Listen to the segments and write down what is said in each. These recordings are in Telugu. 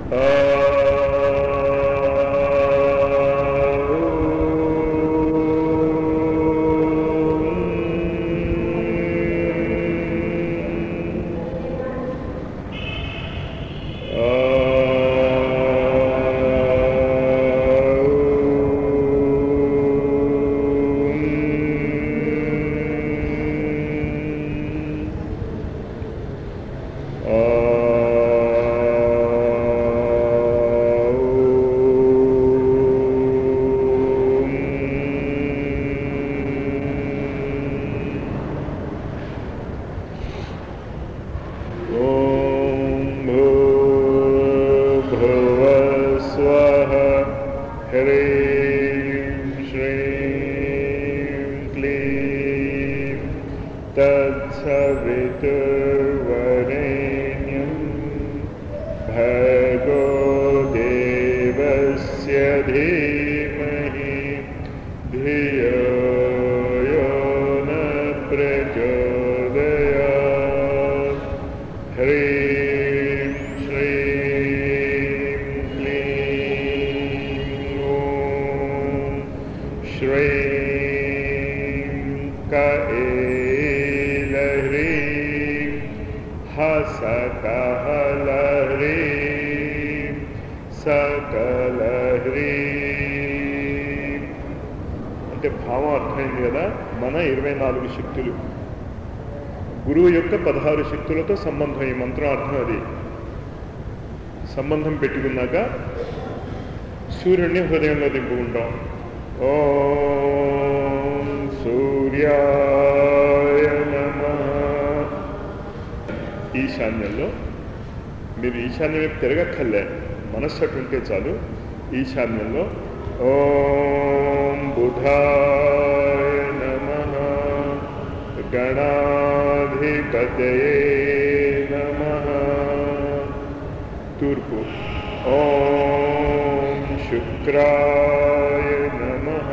ॐ भूर्भुवः स्वः ह्रीं श्रीं क्लीं तत्सवितुर्वरेण्यं भर्गो देवस्य धीमहि धियो यो न प्रचोदयात् ह्रीं श्रीं क्लीं ॐ श्रीं कएलह्रीं हसकहलह्रीं सकलह्रीं అంటే భావం అర్థమైంది కదా మన ఇరవై నాలుగు శక్తులు గురువు యొక్క పదహారు శక్తులతో సంబంధం ఈ మంత్రం అర్థం అది సంబంధం పెట్టుకున్నాక సూర్యుడిని హృదయంలో దింపుకుంటాం ఓం సూర్యాయ నమః ఈశాన్యంలో మీరు ఈశాన్యం వైపు తిరగక్కర్లే మనస్సు అటు ఉంటే చాలు ఈశాన్యంలో ఓం బుధాయ నమః గణాధిపతయే నమః తూర్పు ఓం శుక్రాయ నమః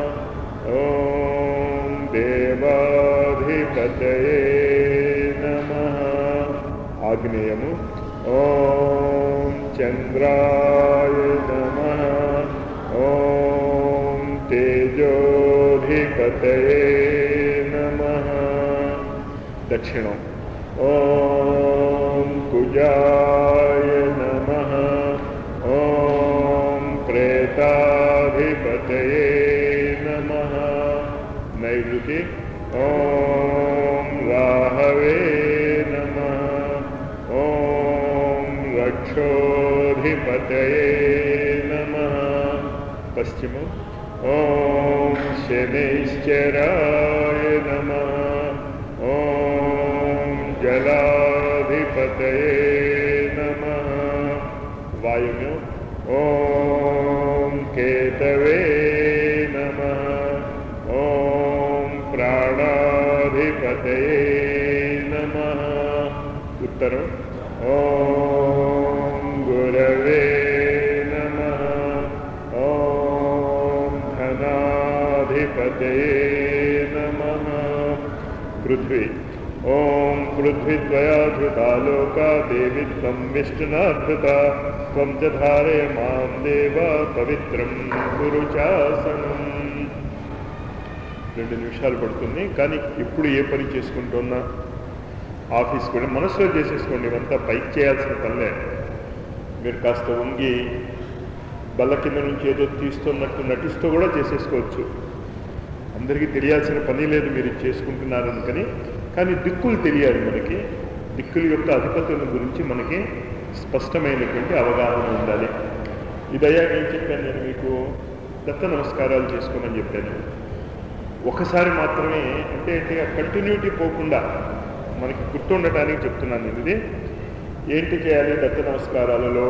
ఓం దేవాధిపతయే నమః ఆగ్నేయము ఓం చంద్రాయ నమః ఓం తేజోధిపతయే నమః దక్షిణం ఓం కుజాయ నమః ఓం ప్రేతాధిపతయే నమః నైరుతి ఓం రాహవే నమః ఓం రక్షోధిపతయే నమః పశ్చిమం ఓం శనైశ్చరాయ నమః ఓం జలాధిపతయే నమః వాయువ్యం ఓం కేతవే నమః ఓం ప్రాణాధిపతయే నమః ఉత్తరం ఓం గురవే నమః ఓం ధనాధిపతయే నమః పృథ్వీ ఓం పృథ్వీద్వయాధృతా లోకా దేవి త్వం విష్ణునాధృత త్వం చ ధారయ మాం దేవ పవిత్రం కురు చాసనం రెండు నిమిషాలు పడుతుంది కానీ ఇప్పుడు ఏ పని చేసుకుంటున్నా ఆఫీస్ కూడా మనసులో చేసేసుకోండి ఇవంతా పైకి చేయాల్సిన పనిలే మీరు కాస్త వంగి బల్ల కింద నుంచి ఏదో తీస్తున్నట్టు నటిస్తూ కూడా చేసేసుకోవచ్చు అందరికీ తెలియాల్సిన పని లేదు మీరు ఇది చేసుకుంటున్నారనుకని కానీ దిక్కులు తెలియాలి మనకి దిక్కుల యొక్క అధిపతుల గురించి మనకి స్పష్టమైనటువంటి అవగాహన ఉండాలి ఇదయ్యా ఏం చెప్పాను నేను మీకు దత్త నమస్కారాలు చేసుకోమని చెప్పాను ఒకసారి మాత్రమే అంటే అంటే కంటిన్యూటీ పోకుండా మనకి గుర్తుండటానికి చెప్తున్నాను నేను ఇది ఏంటి చేయాలి దత్త నమస్కారాలలో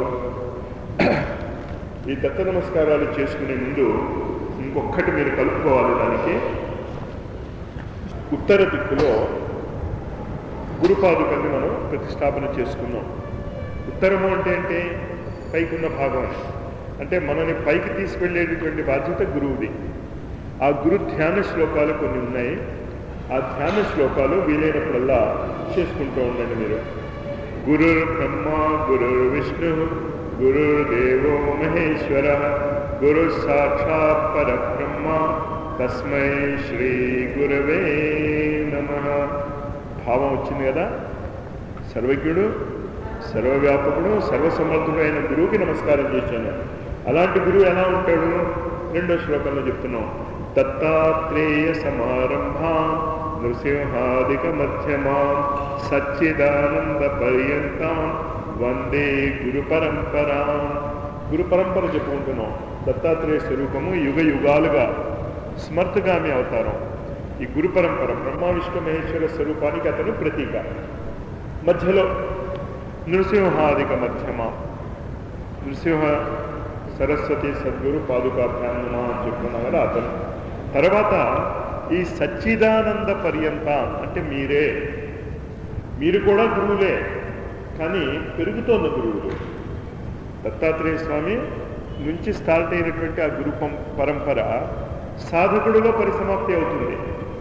ఈ దత్త నమస్కారాలు చేసుకునే ముందు ఇంకొక్కటి మీరు కలుపుకోవాలి దానికి ఉత్తర దిక్కులో గురుపాదుకల్ని మనం ప్రతిష్టాపన చేసుకున్నాం ఉత్తరము అంటే ఏంటి పైకున్న భాగం అంటే మనని పైకి తీసుకెళ్లేటటువంటి బాధ్యత గురువుది ఆ గురు ధ్యాన శ్లోకాలు కొన్ని ఉన్నాయి ఆ ధ్యాన శ్లోకాలు వీలైనప్పుడల్లా చేసుకుంటూ ఉండండి మీరు గురుర్ బ్రహ్మ గురుర్ విష్ణు గురుర్దేవో మహేశ్వర గురు సాక్షాత్ పరబ్రహ్మ తస్మై శ్రీ గురవే నమ భావం వచ్చింది కదా సర్వజ్ఞుడు సర్వవ్యాపకుడు సర్వసమర్థుడు అయిన గురువుకి నమస్కారం చేశాను అలాంటి గురువు ఎలా ఉంటాడు రెండో శ్లోకంలో చెప్తున్నాం దత్తాత్రేయ సమారంభా నృసింహాదిక మధ్యమా సచ్చిదానంద పర్యంతం వందే గురు పరంపరా గురు పరంపర చెప్పుకుంటున్నాం దత్తాత్రేయ స్వరూపము యుగ యుగాలుగా స్మర్తగామి అవతారం ఈ గురు పరంపర బ్రహ్మ విష్ణు మహేశ్వర స్వరూపానికి అతను ప్రతీక మధ్యలో నృసింహాదిక మధ్యమ నృసింహ సరస్వతి సద్గురు పాదుకాభ్యాన్నమా అని చెప్పుకున్నాం కదా అతను తర్వాత ఈ సచ్చిదానంద పర్యంత అంటే మీరే మీరు కూడా గురువులే కానీ పెరుగుతోన్న గురువులు దత్తాత్రేయ స్వామి నుంచి స్టార్ట్ అయినటువంటి ఆ గురు పం- పరంపర సాధకుడిలో పరిసమాప్తి అవుతుంది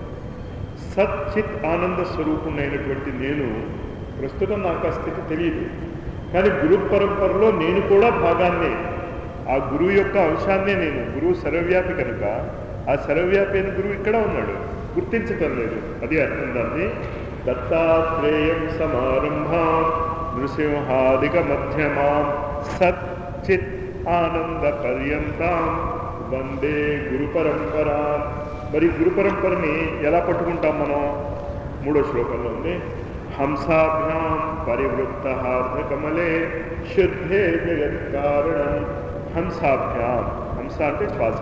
సత్ చిత్ ఆనంద స్వరూపుణ్ణైనటువంటి నేను ప్రస్తుతం నాకు ఆ స్థితి తెలియదు కానీ గురు పరంపరలో నేను కూడా భాగాన్ని ఆ గురువు యొక్క అంశాన్నే నేను గురువు సర్వవ్యాపి కనుక ఆ సర్వవ్యాపి అయిన గురువు ఇక్కడ ఉన్నాడు గుర్తించటం లేదు అది అర్థం దాన్ని దత్తాత్రేయం సమారంభా నృసింహాదిక మధ్యమా సత్ చిత్ ఆనంద పర్యంతం వందే గురు పరంపర మరి గురు పరంపరని ఎలా పట్టుకుంటాం మనం మూడో శ్లోకంలో ఉంది హంసాభ్యాం పరివృత్త కమలే శుద్ధే జగత్కారణం హంసాభ్యాం హంస అంటే శ్వాస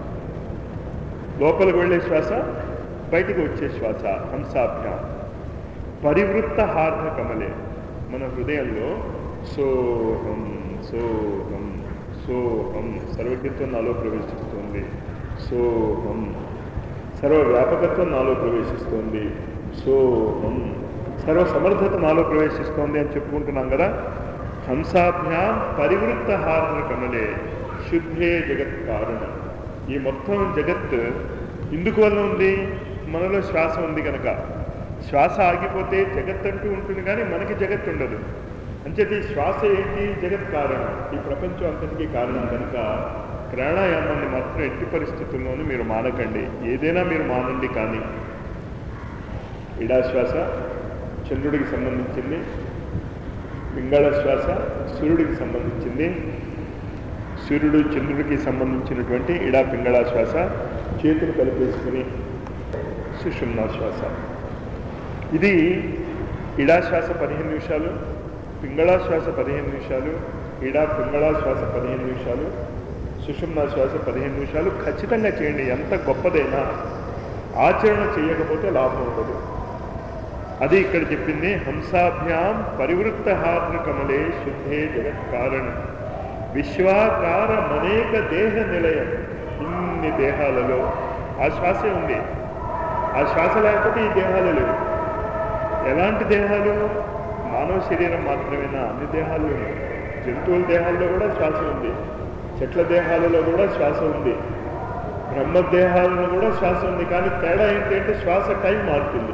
లోపలికి వెళ్ళే శ్వాస బయటికి వచ్చే శ్వాస హంసాభ్యాం పరివృత్త హార్ధ కమలే మన హృదయంలో సోహం సోహం సోహం సర్వజ్ఞత్వం నాలో ప్రవేశిస్తుంది సోహం సర్వ వ్యాపకత్వం నాలో ప్రవేశిస్తోంది సోహం సర్వ సమర్థత నాలో ప్రవేశిస్తోంది అని చెప్పుకుంటున్నాం కదా హంసాభ్యాం పరివృత్త హార్ధ కమలే శుద్ధే జగత్ కారణం ఈ మొత్తం జగత్ ఎందుకు వల్ల ఉంది మనలో శ్వాస ఉంది కనుక శ్వాస ఆగిపోతే జగత్ అంటూ ఉంటుంది కానీ మనకి జగత్ ఉండదు అంచేది ఈ శ్వాస ఏంటి జగత్ కారణం ఈ ప్రపంచం అంతటికీ కారణం కనుక ప్రాణాయామాన్ని మాత్రం ఎట్టి పరిస్థితుల్లోనూ మీరు మానకండి ఏదైనా మీరు మానండి కానీ ఇడా శ్వాస చంద్రుడికి సంబంధించింది పింగళ శ్వాస సూర్యుడికి సంబంధించింది సూర్యుడు చంద్రుడికి సంబంధించినటువంటి ఇడా పింగళ శ్వాస చేతులు కలిపేసుకుని సుషుమ్నా శ్వాస ఇది ఇడా శ్వాస పదిహేను నిమిషాలు పింగళా శ్వాస పదిహేను నిమిషాలు ఇడా పింగళా శ్వాస పదిహేను నిమిషాలు సుషుమ్నా శ్వాస పదిహేను నిమిషాలు ఖచ్చితంగా చేయండి ఎంత గొప్పదైనా ఆచరణ చేయకపోతే లాభం ఉండదు అది ఇక్కడ చెప్పింది హంసాభ్యాం పరివృత్త హార్ద కమలే శుద్ధే జగత్ కారణం విశ్వాకార అనేక దేహ నిలయం ఇన్ని దేహాలలో ఆ శ్వాసే ఉంది ఆ శ్వాస లేకపోతే ఈ దేహాలు లేవు ఎలాంటి దేహాలు మానవ శరీరం మాత్రమేనా అన్ని దేహాలు ఉన్నాయి జంతువుల దేహాల్లో కూడా శ్వాస ఉంది చెట్ల దేహాలలో కూడా శ్వాస ఉంది బ్రహ్మ దేహాలలో కూడా శ్వాస ఉంది కానీ తేడా ఏంటి అంటే శ్వాస టైం మారుతుంది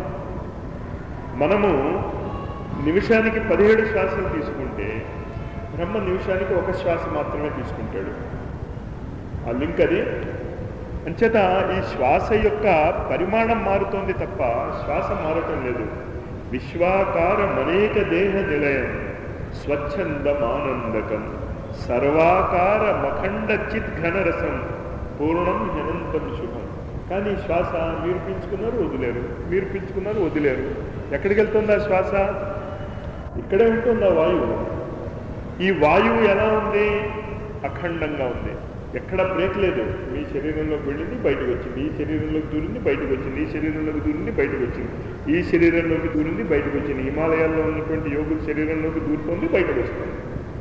మనము నిమిషానికి పదిహేడు శ్వాసలు తీసుకుంటే బ్రహ్మ నిమిషానికి ఒక శ్వాస మాత్రమే తీసుకుంటాడు ఆ లింక్ అది అంచేత ఈ శ్వాస యొక్క పరిమాణం మారుతోంది తప్ప శ్వాస మారటం లేదు విశ్వాకారం అనేక దేహ నిలయం స్వచ్ఛందమానందకం సర్వాకార మఖండ చిత్ ఘనరసం పూర్ణం హనంతం శుభం కానీ ఈ శ్వాస మీరు పీల్చుకున్నారు వదిలేరు మీరు పీల్చుకున్నారు వదిలేరు ఎక్కడికి వెళ్తుంది ఆ శ్వాస ఇక్కడే ఉంటుంది ఆ వాయువు ఈ వాయువు ఎలా ఉంది అఖండంగా ఉంది ఎక్కడ బ్రేక్ లేదు మీ శరీరంలోకి వెళ్ళింది బయటకు వచ్చింది ఈ శరీరంలోకి దూరింది బయటకు వచ్చింది ఈ శరీరంలోకి దూరింది బయటకు వచ్చింది ఈ శరీరంలోకి దూరింది బయటకు వచ్చింది హిమాలయాల్లో ఉన్నటువంటి యోగుల శరీరంలోకి దూరుతోంది బయటకు వస్తుంది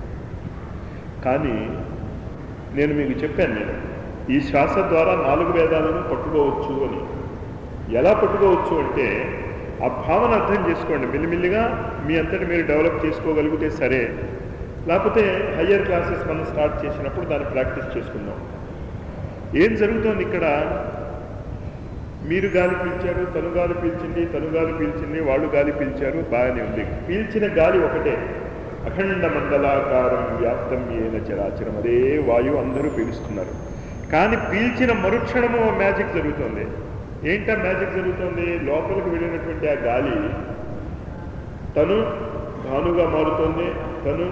కానీ నేను మీకు చెప్పాను నేను ఈ శ్వాస ద్వారా నాలుగు వేదాలను పట్టుకోవచ్చు అని ఎలా పట్టుకోవచ్చు అంటే ఆ భావన అర్థం చేసుకోండి మెల్లిమెల్లిగా మీ అంతటి మీరు డెవలప్ చేసుకోగలిగితే సరే లేకపోతే హయ్యర్ క్లాసెస్ మనం స్టార్ట్ చేసినప్పుడు దాన్ని ప్రాక్టీస్ చేసుకుందాం ఏం జరుగుతోంది ఇక్కడ మీరు గాలి పీల్చారు తను గాలి పీల్చింది తను గాలి పీల్చింది వాళ్ళు గాలి పీల్చారు బాగానే ఉంది పీల్చిన గాలి ఒకటే అఖండ మండలాకారం వ్యాప్తం ఏన చరాచరం అదే వాయువు అందరూ పీలుస్తున్నారు కానీ పీల్చిన మరుక్షణము ఓ మ్యాజిక్ జరుగుతుంది ఏంటా మ్యాజిక్ జరుగుతుంది లోపలికి వెళ్ళినటువంటి ఆ గాలి తను భానుగా మారుతోంది తను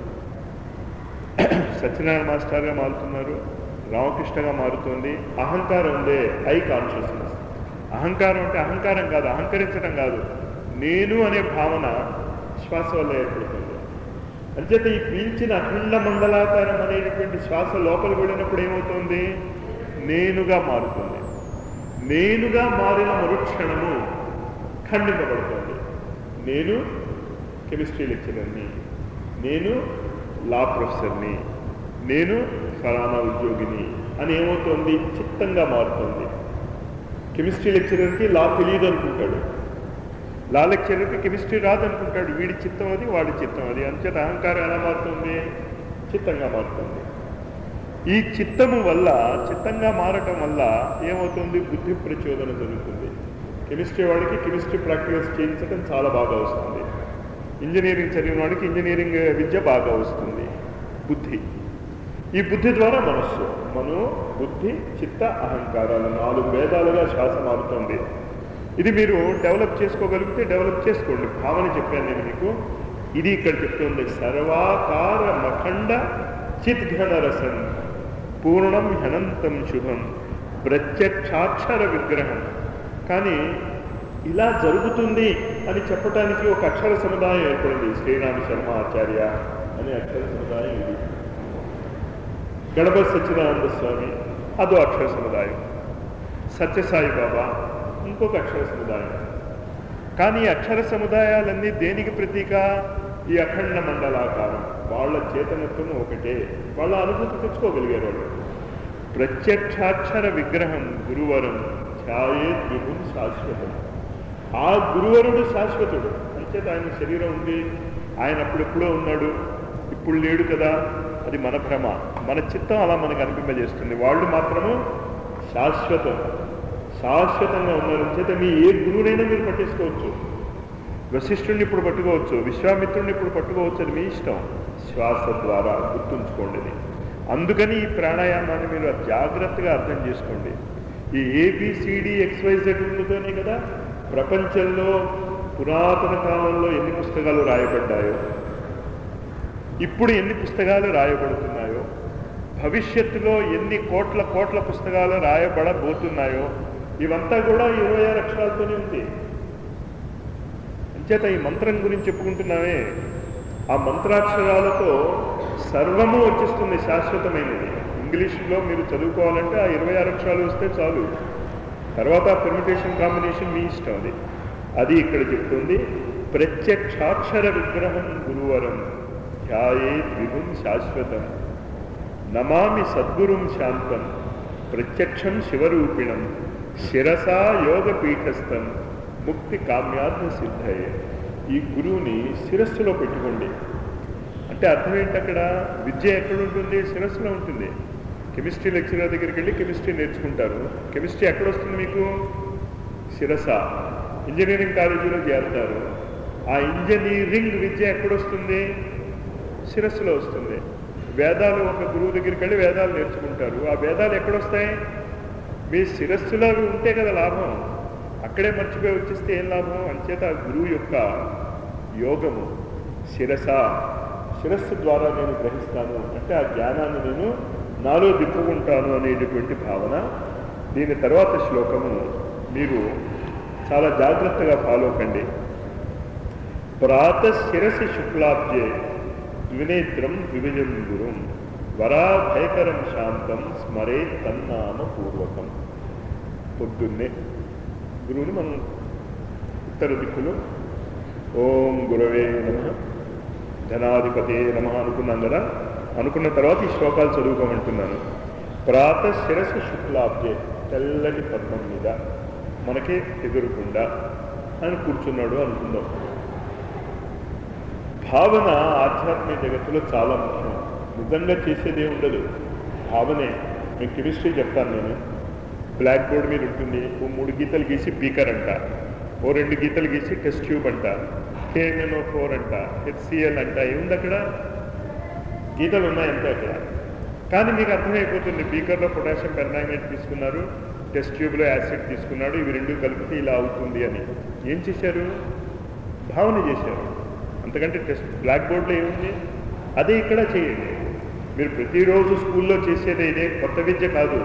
సత్యనారాయణ మాస్టర్గా మారుతున్నారు రామకృష్ణగా మారుతోంది అహంకారం ఉందే ఐ కాన్షియస్నెస్ అహంకారం అంటే అహంకారం కాదు అహంకరించడం కాదు నేను అనే భావన శ్వాస వల్ల ఏర్పడుతుంది అంచేత ఈ పీల్చిన అఖండ మండలాకారం అనేటటువంటి శ్వాస లోపలికి వెళ్ళినప్పుడు ఏమవుతుంది నేనుగా మారుతుంది నేనుగా మారిన మరుక్షణము ఖండింపబడుతుంది నేను కెమిస్ట్రీ లెక్చరర్ని నేను లా ప్రొఫెసర్ని నేను ఫలానా ఉద్యోగిని అని ఏమవుతోంది చిత్తంగా మారుతుంది కెమిస్ట్రీ లెక్చరర్కి లా తెలియదు అనుకుంటాడు లా లెక్చరర్కి కెమిస్ట్రీ రాదు అనుకుంటాడు వీడి చిత్తం అది వాడి చిత్తం అది అంచేత అహంకారం ఎలా మారుతుంది చిత్తంగా మారుతుంది ఈ చిత్తము వల్ల చిత్తంగా మారటం వల్ల ఏమవుతుంది బుద్ధి ప్రచోదన జరుగుతుంది కెమిస్ట్రీ వాడికి కెమిస్ట్రీ ప్రాక్టికల్స్ చేయించడం చాలా బాగా వస్తుంది ఇంజనీరింగ్ చదివిన వాడికి ఇంజనీరింగ్ విద్య బాగా వస్తుంది బుద్ధి ఈ బుద్ధి ద్వారా మనస్సు మను బుద్ధి చిత్త అహంకారాలు నాలుగు వేదాలుగా శ్వాస మారుతుంది ఇది మీరు డెవలప్ చేసుకోగలిగితే డెవలప్ చేసుకోండి భావన చెప్పాను నేను మీకు ఇది ఇక్కడ చెప్తుంది సర్వాకార మఖండ చిద్ఘన రసం పూర్ణం హనంతం శుభం ప్రత్యక్షాక్షర విగ్రహం కానీ ఇలా జరుగుతుంది అని చెప్పటానికి ఒక అక్షర సముదాయం ఏర్పడింది శ్రీరామ శర్మ ఆచార్య అనే అక్షర సముదాయం ఇది గణపతి సత్యనారాయణ స్వామి అదో అక్షర సముదాయం సత్యసాయి బాబా ఇంకొక అక్షర సముదాయం కానీ ఈ అక్షర సముదాయాలన్నీ దేనికి ప్రతీక ఈ అఖండ మండలాకారం వాళ్ళ చేతనత్వం ఒకటే వాళ్ళ అనుభూతి తెచ్చుకోగలిగారు వాళ్ళు ప్రత్యక్షాక్షర విగ్రహం గురువరం ఛాయే ద్విగుం శాశ్వతం ఆ గురువరుడు శాశ్వతుడు అంచేత ఆయన శరీరం ఉంది ఆయన అప్పుడెప్పుడో ఉన్నాడు ఇప్పుడు లేడు కదా అది మన భ్రమ మన చిత్తం అలా మనకు అనిపింపజేస్తుంది వాళ్ళు మాత్రము శాశ్వతం శాశ్వతంగా ఉన్నారు చేత మీ ఏ గురువునైనా మీరు పట్టేసుకోవచ్చు వశిష్ఠుడిని ఇప్పుడు పట్టుకోవచ్చు విశ్వామిత్రుడిని ఇప్పుడు పట్టుకోవచ్చు అది మీ ఇష్టం శ్వాస ద్వారా గుర్తుంచుకోండి ఇది. అందుకని ఈ ప్రాణాయామాన్ని మీరు జాగ్రత్తగా అర్థం చేసుకోండి ఈ ఏబిసిడి ఎక్స్వైజెడ్ ఉన్నతోనే కదా ప్రపంచంలో పురాతన కాలంలో ఎన్ని పుస్తకాలు రాయబడ్డాయో ఇప్పుడు ఎన్ని పుస్తకాలు రాయబడుతున్నాయో భవిష్యత్తులో ఎన్ని కోట్ల కోట్ల పుస్తకాలు రాయబడబోతున్నాయో ఇవంతా కూడా ఇరవై ఆరు అక్షరాలతోనే ఉంది అంచేత ఈ మంత్రం గురించి చెప్పుకుంటున్నామే ఆ మంత్రాక్షరాలతో సర్వము వచ్చేస్తుంది శాశ్వతమైనది ఇంగ్లీష్లో మీరు చదువుకోవాలంటే ఆ ఇరవై ఆరు అక్షరాలు వస్తే చాలు తర్వాత పెర్మిటేషన్ కాంబినేషన్ మీ ఇష్టం అది అది ఇక్కడ చెప్తుంది ప్రత్యక్షాక్షర విగ్రహం గురువరం ధ్యాయే విభుం శాశ్వతం నమామి సద్గురుం శాంతం ప్రత్యక్షం శివరూపిణం శిరసా యోగపీఠస్థం ముక్తి కామ్యార్థ సిద్ధయే ఈ గురువుని శిరస్సులో పెట్టుకోండి అంటే అర్థం ఏంటి అక్కడ విద్య ఎక్కడ ఉంటుంది శిరస్సులో ఉంటుంది కెమిస్ట్రీ లెక్చరర్ దగ్గరికి వెళ్ళి కెమిస్ట్రీ నేర్చుకుంటారు కెమిస్ట్రీ ఎక్కడ వస్తుంది మీకు శిరస ఇంజనీరింగ్ కాలేజీలో చేరుతారు ఆ ఇంజనీరింగ్ విద్య ఎక్కడొస్తుంది శిరస్సులో వస్తుంది వేదాలు ఒక గురువు దగ్గరికి వెళ్ళి వేదాలు నేర్చుకుంటారు ఆ వేదాలు ఎక్కడొస్తాయి మీ శిరస్సులో అవి ఉంటే కదా లాభం అక్కడే మర్చిపోయి వచ్చేస్తే ఏం లాభం అంచేత ఆ గురువు యొక్క యోగము శిరస శిరస్సు ద్వారా నేను గ్రహిస్తాను అంటే ఆ జ్ఞానాన్ని నేను నాలో దిప్పుకుంటాను అనేటటువంటి భావన దీని తర్వాత శ్లోకము మీరు చాలా జాగ్రత్తగా ఫాలో కండి ప్రాత శిరసి శుక్లాబ్జే ద్వినేత్రం ద్వివిజం గురుం వరా భయకరం శాంతం స్మరే తన్నామ పూర్వకం పొద్దున్నే గురువుని మనం ఉత్తర దిక్కులు ఓం గురవే నమ ధనాధిపతే నమ అనుకున్నాం కదా అనుకున్న తర్వాత ఈ శ్లోకాలు చదువుకోమంటున్నాను ప్రాత శిరస్సు శుక్లాబ్జే తెల్లటి పద్మం మీద మనకి ఎదురుకుండా ఆయన కూర్చున్నాడు అనుకుందాం భావన ఆధ్యాత్మిక జగత్తులో చాలా ముఖ్యం నిజంగా చేసేదే ఉండదు భావనే నేను కెమిస్ట్రీ చెప్తాను నేను బ్లాక్ బోర్డ్ మీద ఉంటుంది ఓ మూడు గీతలు గీసి బీకర్ అంట ఓ రెండు గీతలు గీసి టెస్ట్ ట్యూబ్ అంట కేఎన్ఎన్ఓ ఫోర్ అంట హెచ్సిఎల్ అంట ఏముంది అక్కడ గీతలు ఉన్నాయి అంతే అక్కడ కానీ మీకు అర్థమైపోతుంది బీకర్లో పొటాషియం పెర్మాంగనేట్ తీసుకున్నారు టెస్ట్ ట్యూబ్లో యాసిడ్ తీసుకున్నాడు ఇవి రెండు కలిపితే ఇలా అవుతుంది అని ఏం చేశారు భావన చేశారు అంతకంటే టెస్ట్ బ్లాక్ బోర్డ్లో ఏముంది అదే ఇక్కడ చేయండి మీరు ప్రతిరోజు స్కూల్లో చేసేది ఇదే కొత్త విద్య కాదు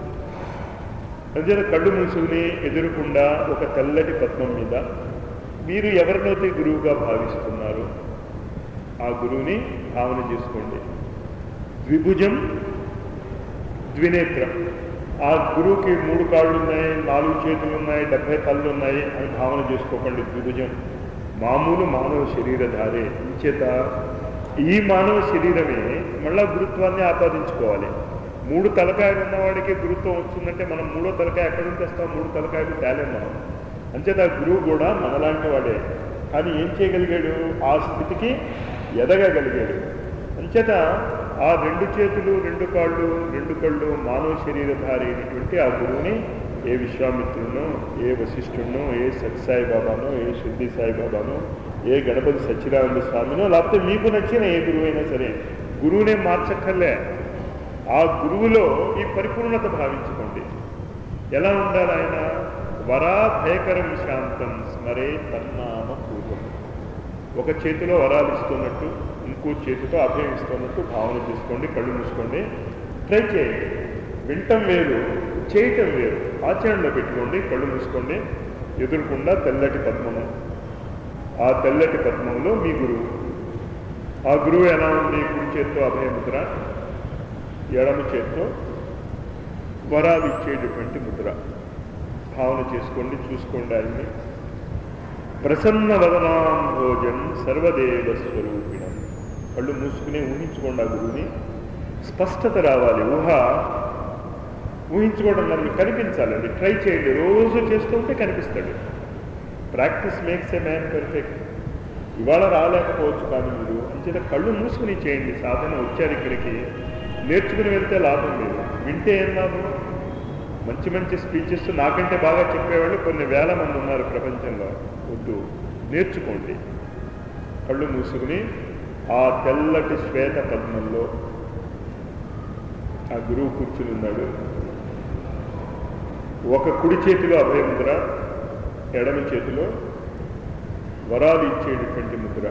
అందుచేత కళ్ళు మూసుకుని ఎదురుకుండా ఒక తెల్లటి పద్మం మీద మీరు ఎవరినైతే గురువుగా భావిస్తున్నారు ఆ గురువుని భావన చేసుకోండి ద్విభుజం ద్వినేత్రం ఆ గురువుకి మూడు కాళ్ళు ఉన్నాయి నాలుగు చేతులు ఉన్నాయి డెబ్బై కళ్ళు ఉన్నాయి అని భావన చేసుకోకండి ద్విభుజం మామూలు మానవ శరీరధారే చేత ఈ మానవ శరీరమే మళ్ళా గురుత్వాన్ని ఆపాదించుకోవాలి మూడు తలకాయలు ఉన్నవాడికి గురుత్వం వచ్చిందంటే మనం మూడో తలకాయ ఎక్కడి నుంచి వస్తాం మూడు తలకాయలు తేలేం మనం అంచేత ఆ గురువు కూడా మనలాంటి వాడే కానీ ఏం చేయగలిగాడు ఆ స్థితికి ఎదగగలిగాడు అంచేత ఆ రెండు చేతులు రెండు కాళ్ళు రెండు కళ్ళు మానవ శరీరధారి అయినటువంటి ఆ గురువుని ఏ విశ్వామిత్రునో ఏ వశిష్ఠుడినో ఏ సత్యసాయి బాబానో ఏ శుద్ధి సాయిబాబానో ఏ గణపతి సత్యనారాయణ స్వామినో లేకపోతే మీకు నచ్చిన ఏ గురువు అయినా సరే గురువునే మార్చక్కర్లే ఆ గురువులో ఈ పరిపూర్ణత భావించుకోండి ఎలా ఉండాలి ఆయన వరా భయకరం శాంతం స్మరే తన్నామ పూర్వం ఒక చేతిలో వరాలు ఇస్తున్నట్టు ఇంకో చేతితో అభయం ఇస్తున్నట్టు భావన చేసుకోండి కళ్ళు మూసుకోండి ట్రై చేయండి వింటం వేరు చేయటం వేరు ఆచరణలో పెట్టుకోండి కళ్ళు మూసుకోండి ఎదురుకుండా తెల్లటి పద్మము ఆ తెల్లటి పద్మంలో మీ గురువు ఆ గురువు ఎలా ఉంది కుడి చేత్తో అభయముద్ర ఎడమ చేత్తో వరాలు ఇచ్చేటటువంటి ముద్ర భావన చేసుకోండి చూసుకోండి ఆయన్ని ప్రసన్న వదనాం భోజన్ సర్వదేవ స్వరూపిణం కళ్ళు మూసుకుని ఊహించుకోండి ఆ గురువుని స్పష్టత రావాలి ఊహ ఊహించుకోవడం మనకి కనిపించాలండి ట్రై చేయండి రోజు చేస్తూ ఉంటే కనిపిస్తాడు practice makes a man perfect ఇవాళ రాలేకపోవచ్చు కానీ మీరు అంచేత కళ్ళు మూసుకుని చేయండి సాధన వచ్చారు ఇక్కడికి నేర్చుకుని వెళ్తే లాభం లేదు వింటే ఏం లాభం మంచి మంచి స్పీచెస్ నాకంటే బాగా చెప్పేవాళ్ళు కొన్ని వేల మంది ఉన్నారు ప్రపంచంలో వద్దు నేర్చుకోండి కళ్ళు మూసుకుని ఆ తెల్లటి శ్వేత పద్మంలో ఆ గురువు కూర్చుని ఉన్నాడు ఒక కుడి చేతిలో అభయముద్ర ఎడమ చేతిలో వరాలు ఇచ్చేటటువంటి ముద్ర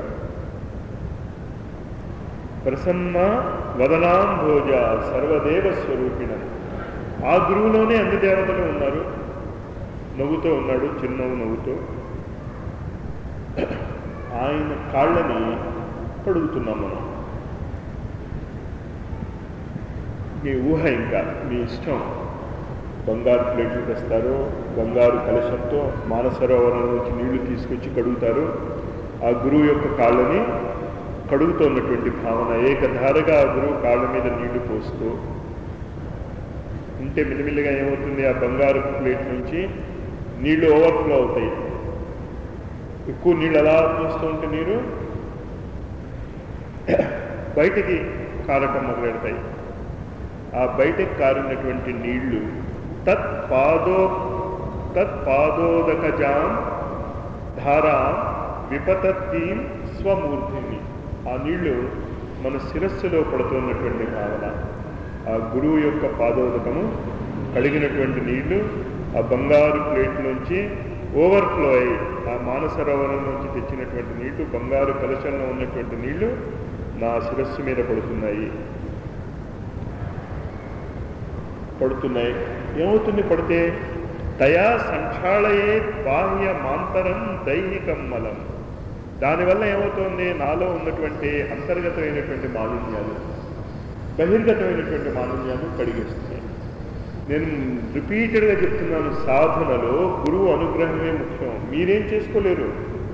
ప్రసన్న వదనాంభోజ సర్వదేవ స్వరూపిణం ఆ గురువులోనే అన్ని దేవతలు ఉన్నారు నవ్వుతో ఉన్నాడు చిరునవ్వు నవ్వుతో ఆయన కాళ్ళని కడుగుతున్నాం మనం మీ ఊహ ఇంకా మీ ఇష్టం బంగారు ప్లేట్లు తెస్తారు బంగారు కలశంతో మానసరోవరం నుంచి నీళ్లు తీసుకొచ్చి కడుగుతారు ఆ గురువు యొక్క కాళ్ళని కడుగుతున్నటువంటి భావన ఏకధారగా ఆ గురువు కాళ్ళ మీద నీళ్లు పోస్తూ ఉంటే మిలిమిల్లిగా ఏమవుతుంది ఆ బంగారు ప్లేట్ నుంచి నీళ్లు ఓవర్ఫ్లో అవుతాయి ఎక్కువ నీళ్ళు ఎలా పోస్తూ ఉంటే నీరు బయటికి కారటం మొదలెడతాయి ఆ బయటకు కారినటువంటి నీళ్లు తత్ పాదో తత్ పాదోదకజాం ధారా విపతత్తీం స్వమూర్తిని ఆ నీళ్లు మన శిరస్సులో పడుతున్నటువంటి భావన ఆ గురువు యొక్క పాదోదకము కడిగినటువంటి నీళ్లు ఆ బంగారు ప్లేట్ నుంచి ఓవర్ఫ్లో అయ్యి ఆ మానసరోవరం నుంచి తెచ్చినటువంటి నీళ్లు బంగారు కలశంలో ఉన్నటువంటి నీళ్లు నా శిరస్సు మీద పడుతున్నాయి పడుతున్నాయి ఏమవుతుంది పడితే తయా సంక్షాళయే బాహ్య మాంతరం దైహికం మలం దానివల్ల ఏమవుతుంది నాలో ఉన్నటువంటి అంతర్గతమైనటువంటి మాలిన్యాలు బహిర్గతమైనటువంటి మాలిన్యాలు కడిగేస్తున్నాయి నేను రిపీటెడ్గా చెప్తున్నాను సాధనలో గురువు అనుగ్రహమే ముఖ్యం మీరేం చేసుకోలేరు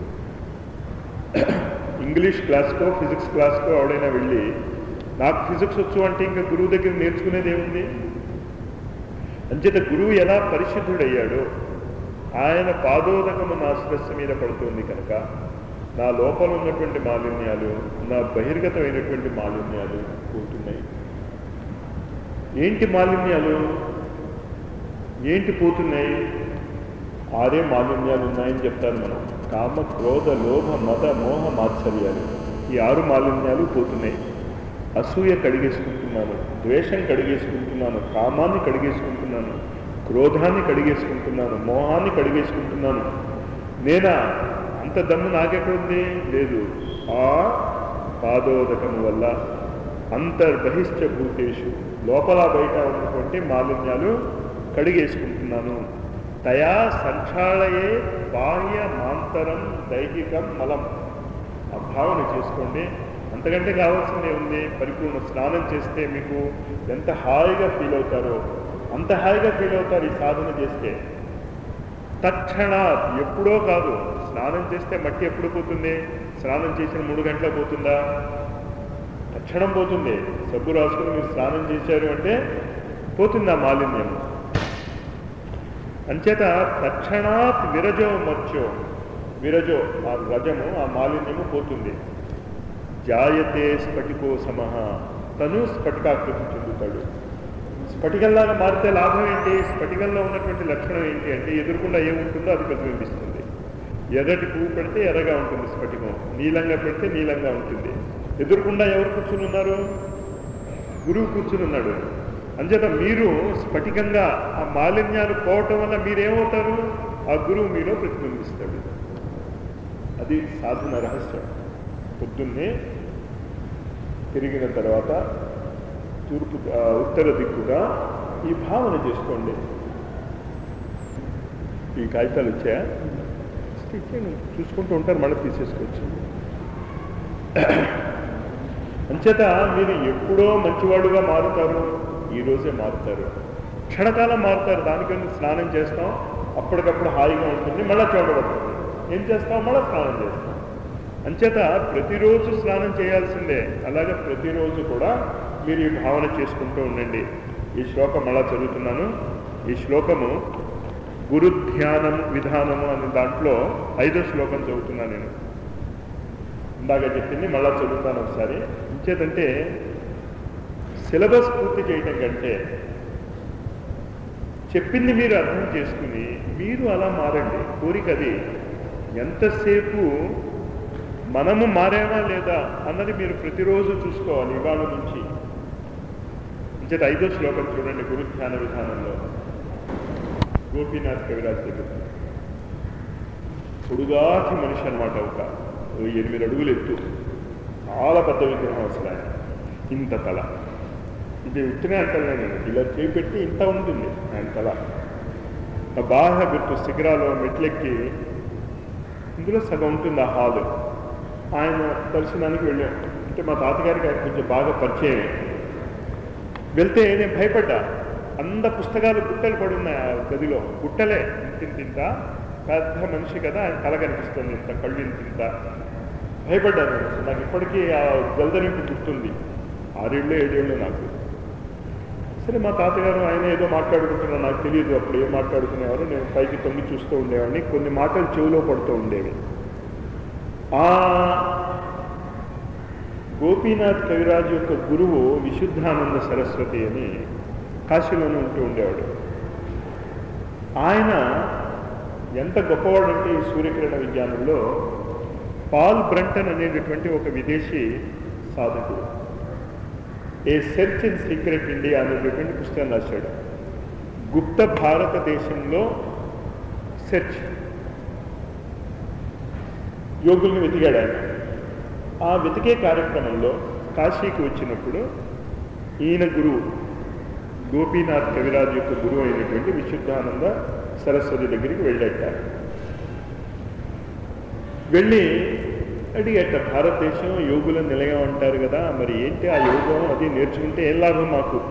ఇంగ్లీష్ క్లాస్కో ఫిజిక్స్ క్లాస్కో ఎవడైనా వెళ్ళి నాకు ఫిజిక్స్ వచ్చు అంటే ఇంకా గురువు దగ్గర నేర్చుకునేది ఏముంది అంచేత గురువు ఎలా పరిశుద్ధుడయ్యాడో ఆయన పాదోదకము నా శిరస్సు మీద పడుతుంది కనుక నా లోపల ఉన్నటువంటి మాలిన్యాలు నా బహిర్గతమైనటువంటి మాలిన్యాలు పోతున్నాయి ఏంటి మాలిన్యాలు ఏంటి పోతున్నాయి ఆరే మాలిన్యాలు ఉన్నాయని చెప్తారు మనం కామ క్రోధ లోభ మద మోహ మాత్సర్యాలు ఈ ఆరు మాలిన్యాలు పోతున్నాయి అసూయ కడిగేసుకుంటున్నాను ద్వేషం కడిగేసుకుంటున్నాను కామాన్ని కడిగేసుకుంటున్నాను క్రోధాన్ని కడిగేసుకుంటున్నాను మోహాన్ని కడిగేసుకుంటున్నాను నేనా అంత దమ్ము నాకెక్కడుంది లేదు ఆ పాదోదకము వల్ల అంతర్బహిష్ట భూతేషు లోపల బయట ఉన్నటువంటి మాలిన్యాలు కడిగేసుకుంటున్నాను తయా సంక్షాళయే బాహ్య మాంతరం దైహికం మలం ఆ భావన చేసుకోండి అంతకంటే కావాల్సిందే ఉంది పరిపూర్ణ స్నానం చేస్తే మీకు ఎంత హాయిగా ఫీల్ అవుతారో అంత హాయిగా ఫీల్ అవుతారు ఈ సాధన చేస్తే తక్షణాత్ ఎప్పుడో కాదు స్నానం చేస్తే మట్టి ఎప్పుడు పోతుంది స్నానం చేసిన మూడు గంటలకు పోతుందా తక్షణం పోతుంది సబ్బు రాసుకుని మీరు స్నానం చేశారు అంటే పోతుంది ఆ మాలిన్యం అంచేత తక్షణాత్ విరజో మర్చో విరజో ఆ రజము ఆ మాలిన్యము పోతుంది జాయతే స్ఫటికో సమహ తను స్ఫటికాకృతి చెందుతాడు స్ఫటికంలాగా మారితే లాభం ఏంటి స్ఫటికంలో ఉన్నటువంటి లక్షణం ఏంటి అంటే ఎదురుకుండా ఏముంటుందో అది ప్రతిబింబిస్తుంది ఎర్రటి పువ్వు పెడితే ఎర్రగా ఉంటుంది స్ఫటికం నీలంగా పెడితే నీలంగా ఉంటుంది ఎదురుకుండా ఎవరు కూర్చుని ఉన్నారు గురువు కూర్చుని ఉన్నాడు అంచేత మీరు స్ఫటికంగా ఆ మాలిన్యాలు పోవటం వల్ల మీరేమవుతారు ఆ గురువు మీలో ప్రతిబింబిస్తాడు అది సాధన రహస్యం పొద్దున్నే తిరిగిన తర్వాత తూర్పు ఆ, ఉత్తర దిక్కుగా ఈ భావన చేసుకోండి ఈ కాగితాలు వచ్చాయా ఇచ్చేయండి. చూసుకుంటూ ఉంటారు మళ్ళీ తీసేసుకోవచ్చు అంచేత మీరు ఎప్పుడో మంచివాడుగా మారుతారు ఈ రోజే మారుతారు క్షణకాలం మారుతారు దానికన్నా స్నానం చేస్తాం అప్పటికప్పుడు హాయిగా ఉంటుంది మళ్ళీ చూడబడుతుంది ఏం చేస్తాం మళ్ళీ స్నానం చేస్తాం అంచేత ప్రతిరోజు స్నానం చేయాల్సిందే అలాగే ప్రతిరోజు కూడా మీరు ఈ భావన చేసుకుంటూ ఉండండి ఈ శ్లోకం మళ్ళా చదువుతున్నాను ఈ శ్లోకము గురు ధ్యానం విధానము అనే దాంట్లో ఐదో శ్లోకం చదువుతున్నాను నేను ఇందాక చెప్పింది మళ్ళా చదువుతాను ఒకసారి ఇంచేతంటే సిలబస్ పూర్తి చేయటం కంటే చెప్పింది మీరు అర్థం చేసుకుని మీరు అలా మారండి కోరిక అది ఎంతసేపు మనము మారామా లేదా అన్నది మీరు ప్రతిరోజు చూసుకోవాలి ఇవాళ నుంచి ఇంచేత ఐదో శ్లోకం చూడండి గురు ధ్యాన విధానంలో గోపీనాథ్ కవిరాజ్ దగ్గర పొడుగాటి మనిషి అనమాట ఒక ఓ ఎనిమిది అడుగులు ఎత్తు చాలా పెద్ద విగ్రహం అసలు ఆయన ఇంత తల ఇది ఉట్టినే అంటలే నేను ఇలా చేపెట్టి ఇంత ఉంటుంది ఆయన తల ఆ బాగా గుర్తు శిఖరాలు మెట్లెక్కి ఇందులో సగం ఉంటుంది ఆ హాలు ఆయన దర్శనానికి వెళ్ళాం అంటే మా తాతగారికి ఆయన కొంచెం బాగా పరిచయం వెళ్తే నేను భయపడ్డా అంద పుస్తకాలు గుట్టలు పడి ఉన్నాయి ఆ గదిలో గుట్టలే ఇంతింత పెద్ద మనిషి కదా ఆయన తల కనిపిస్తుంది ఇంత కళ్ళు ఇంతింత భయపడ్డాను నేను అసలు నాకు ఇప్పటికీ ఆ జల్దరింపు గుర్తుంది ఆరేళ్ళు ఏడేళ్ళు నాకు సరే మా తాతగారు ఆయన ఏదో మాట్లాడుకుంటున్నారు నాకు తెలియదు అప్పుడు ఏం మాట్లాడుకునేవారు నేను పైకి తొంగి చూస్తూ ఉండేవాడిని కొన్ని మాటలు చెవిలో పడుతూ ఉండేవి ఆ గోపీనాథ్ కవిరాజు యొక్క గురువు విశుద్ధానంద సరస్వతి అని కాశీలోనే ఉంటూ ఉండేవాడు ఆయన ఎంత గొప్పవాడంటే ఈ సూర్యకిరణ విజ్ఞానంలో పాల్ బ్రంటన్ అనేటటువంటి ఒక విదేశీ సాధకుడు a search in secret India అనేటటువంటి పుస్తకం రాశాడు గుప్త భారతదేశంలో సెర్చ్ యోగుల్ని వెతికాడు ఆయన ఆ వెతికే కార్యక్రమంలో కాశీకి వచ్చినప్పుడు ఈయన గురువు గోపీనాథ్ కవిరాజు యొక్క గురువు అయినటువంటి విశుద్ధానంద సరస్వతి దగ్గరికి వెళ్ళాట వెళ్ళి అడిగట భారతదేశం యోగుల నిలయం అంటారు కదా మరి ఏంటి ఆ యోగం అది నేర్చుకుంటే ఏం లాభం మాకు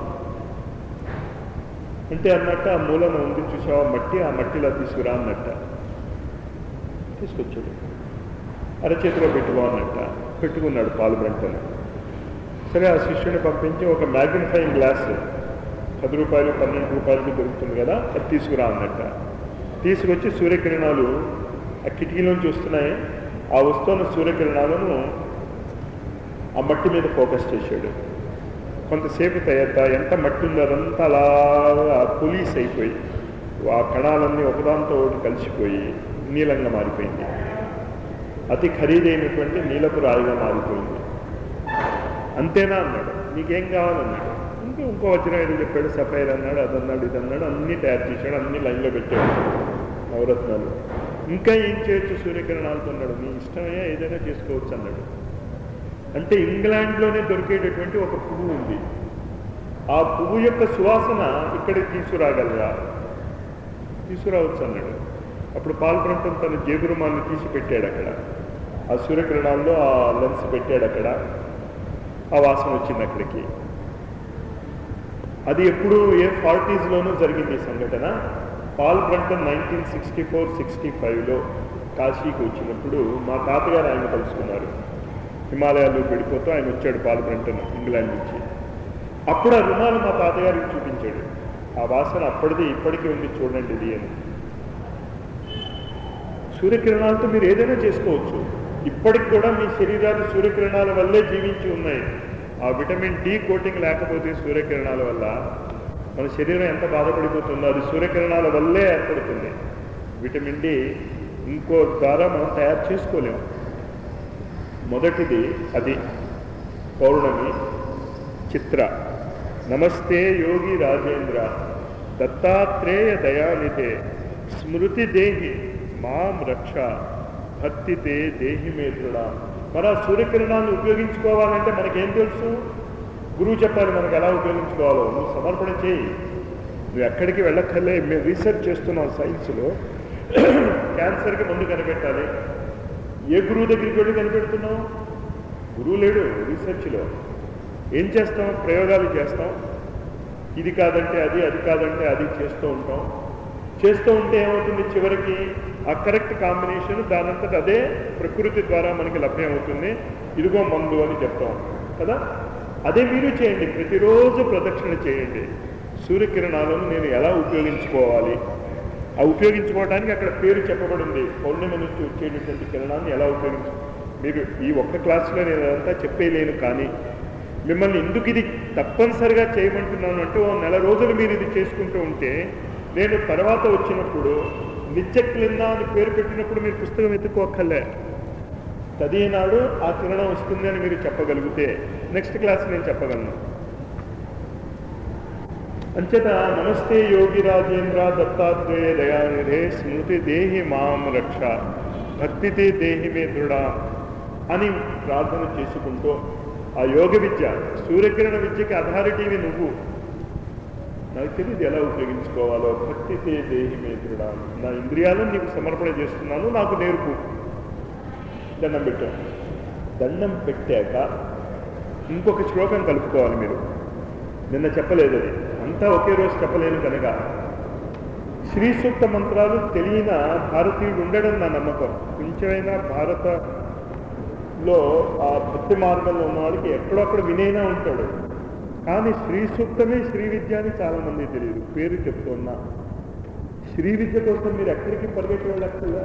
అంటే అన్నట్టు ఆ మూలన ఉంది చూసావా మట్టి ఆ మట్టిలా తీసుకురా అన్నట్ట తీసుకొచ్చాడు అరచేతిలో పెట్టుకో అన్నట్ట పెట్టుకున్నాడు పాలు బ్రంటను సరే ఆ శిష్యుని పంపించి ఒక మ్యాగ్నిఫైయింగ్ గ్లాస్ పది రూపాయలు పన్నెండు రూపాయలకి దొరుకుతుంది కదా అది తీసుకురా అన్నట్ట తీసుకొచ్చి సూర్యకిరణాలు ఆ కిటికీలోంచి వస్తున్నాయి ఆ వస్తున్న సూర్యకిరణాలను ఆ మట్టి మీద ఫోకస్ చేశాడు కొంతసేపు తయారు ఎంత మట్టి ఉందో అదంతా అలాగా పొలీస్ అయిపోయి ఆ కణాలన్నీ ఒకదాంతో ఒకటి కలిసిపోయి నీలంగా మారిపోయింది అతి ఖరీదైనటువంటి నీలపు రాయిగా మారిపోయింది అంతేనా అన్నాడు నీకేం కావాలన్నాడు ఇంకా ఇంకో వచనం ఏదో చెప్పాడు సఫైర్ అన్నాడు అది అన్నాడు ఇది అన్నాడు అన్ని తయారు చేశాడు అన్ని లైన్లో పెట్టాడు నవరత్నాలు ఇంకా ఏం చేయొచ్చు సూర్యకిరణాలతో అన్నాడు నీ ఇష్టమయ్యా ఏదైనా చేసుకోవచ్చు అన్నాడు అంటే ఇంగ్లాండ్లోనే దొరికేటటువంటి ఒక పువ్వు ఉంది ఆ పువ్వు యొక్క సువాసన ఇక్కడికి తీసుకురాగలరా తీసుకురావచ్చు అన్నాడు అప్పుడు పాల్పంతం తన జేబురుమాన్ని తీసి పెట్టాడు అక్కడ ఆ సూర్యకిరణాల్లో ఆ లెన్స్ పెట్టాడు అక్కడ ఆ వాసన వచ్చింది అక్కడికి అది ఎప్పుడు ఏ ఫార్టీస్లోనూ జరిగింది ఈ సంఘటన Paul Brunton nineteen sixty four sixty ఫైవ్లో కాశీకి వచ్చినప్పుడు మా తాతగారు ఆయన కలుసుకున్నారు హిమాలయాలు వెళ్ళిపోతూ ఆయన వచ్చాడు పాల్ బ్రంటన్ ఇంగ్లాండ్ నుంచి అప్పుడు ఆ రుమాలు మా తాతగారికి చూపించాడు ఆ వాసన అప్పటిది ఇప్పటికీ ఉంది చూడండి ఇది అని సూర్యకిరణాలతో మీరు ఏదైనా చేసుకోవచ్చు ఇప్పటికి కూడా మీ శరీరాలు సూర్యకిరణాల వల్లే జీవించి ఉన్నాయి ఆ విటమిన్ డి కోటింగ్ లేకపోతే సూర్యకిరణాల వల్ల మన శరీరం ఎంత బాధపడిపోతుందో అది సూర్యకిరణాల వల్లే ఏర్పడుతుంది విటమిన్ డి ఇంకో ద్వారా మనం తయారు చేసుకోలేము మొదటిది అది పౌర్ణమి చిత్ర నమస్తే యోగి రాజేంద్ర దత్తాత్రేయ దయానిధే స్మృతి దేహి మాం రక్ష భక్తితే దేహి మేత్రుడా మన సూర్యకిరణాన్ని ఉపయోగించుకోవాలంటే మనకేం తెలుసు గురువు చెప్పాలి మనకు ఎలా ఉపయోగించుకోవాలో నువ్వు సమర్పణ చేయి నువ్వు ఎక్కడికి వెళ్ళక్కర్లే మేము రీసెర్చ్ చేస్తున్నాం సైన్స్లో క్యాన్సర్కి మందు కనిపెట్టాలి ఏ గురువు దగ్గరికి వెళ్ళి కనిపెడుతున్నావు గురువు లేడు రీసెర్చ్లో ఏం చేస్తాం ప్రయోగాలు చేస్తాం ఇది కాదంటే అది అది కాదంటే అది చేస్తూ ఉంటాం చేస్తూ ఉంటే ఏమవుతుంది చివరికి ఆ కరెక్ట్ కాంబినేషన్ దానంతట అదే ప్రకృతి ద్వారా మనకి లభ్యం అవుతుంది ఇదిగో మందు అని చెప్తాం కదా అదే మీరు చేయండి ప్రతిరోజు ప్రదక్షిణ చేయండి సూర్యకిరణాలను నేను ఎలా ఉపయోగించుకోవాలి ఆ ఉపయోగించుకోవడానికి అక్కడ పేరు చెప్పబడింది పౌర్ణిమ నుంచి వచ్చేటటువంటి కిరణాన్ని ఎలా ఉపయోగించు మీరు ఈ ఒక్క క్లాసులో నేను అదంతా చెప్పేయలేను కానీ మిమ్మల్ని ఎందుకు ఇది తప్పనిసరిగా చేయమంటున్నాను అంటే ఓ నెల రోజులు మీరు ఇది చేసుకుంటూ ఉంటే నేను తర్వాత వచ్చినప్పుడు నిత్యక్లింద అని పేరు పెట్టినప్పుడు మీరు పుస్తకం ఎత్తుకోక్కర్లే తదీనాడు ఆ కిరణం వస్తుంది అని మీరు చెప్పగలిగితే నెక్స్ట్ క్లాస్ నేను చెప్పగలను అంచేత నమస్తే యోగి రాజేంద్ర దత్తాత్రేయ దయానిధే స్మృతి దేహి మాం రక్ష భక్తితే దేహి మే దృఢ అని ప్రార్థన చేసుకుంటూ ఆ యోగ విద్య సూర్యకిరణ విద్యకి అథారిటీవి నువ్వు నాకు తెలియదు ఎలా ఉపయోగించుకోవాలో భక్తితే దేహి మే దృఢ నా ఇంద్రియాలను నీకు సమర్పణ చేస్తున్నాను నాకు నేర్పు దండం పెట్టాను దండం పెట్టాక ఇంకొక శ్లోకం కలుపుకోవాలి మీరు నిన్న చెప్పలేదు అది అంతా ఒకే రోజు చెప్పలేను కనుక శ్రీ సూక్త మంత్రాలు తెలియన భారతీయుడు ఉండడం నా నమ్మకం కొంచెమైనా భారతలో ఆ భక్తి మార్గంలో ఉన్నవాడికి ఎక్కడొక్కడ వినైనా ఉంటాడు కానీ శ్రీ సూక్తమే శ్రీ విద్య అని చాలా మంది తెలియదు పేరు చెప్తున్నా శ్రీ విద్య కోసం మీరు ఎక్కడికి పరిగెట్టి వెళ్ళక్కర్లే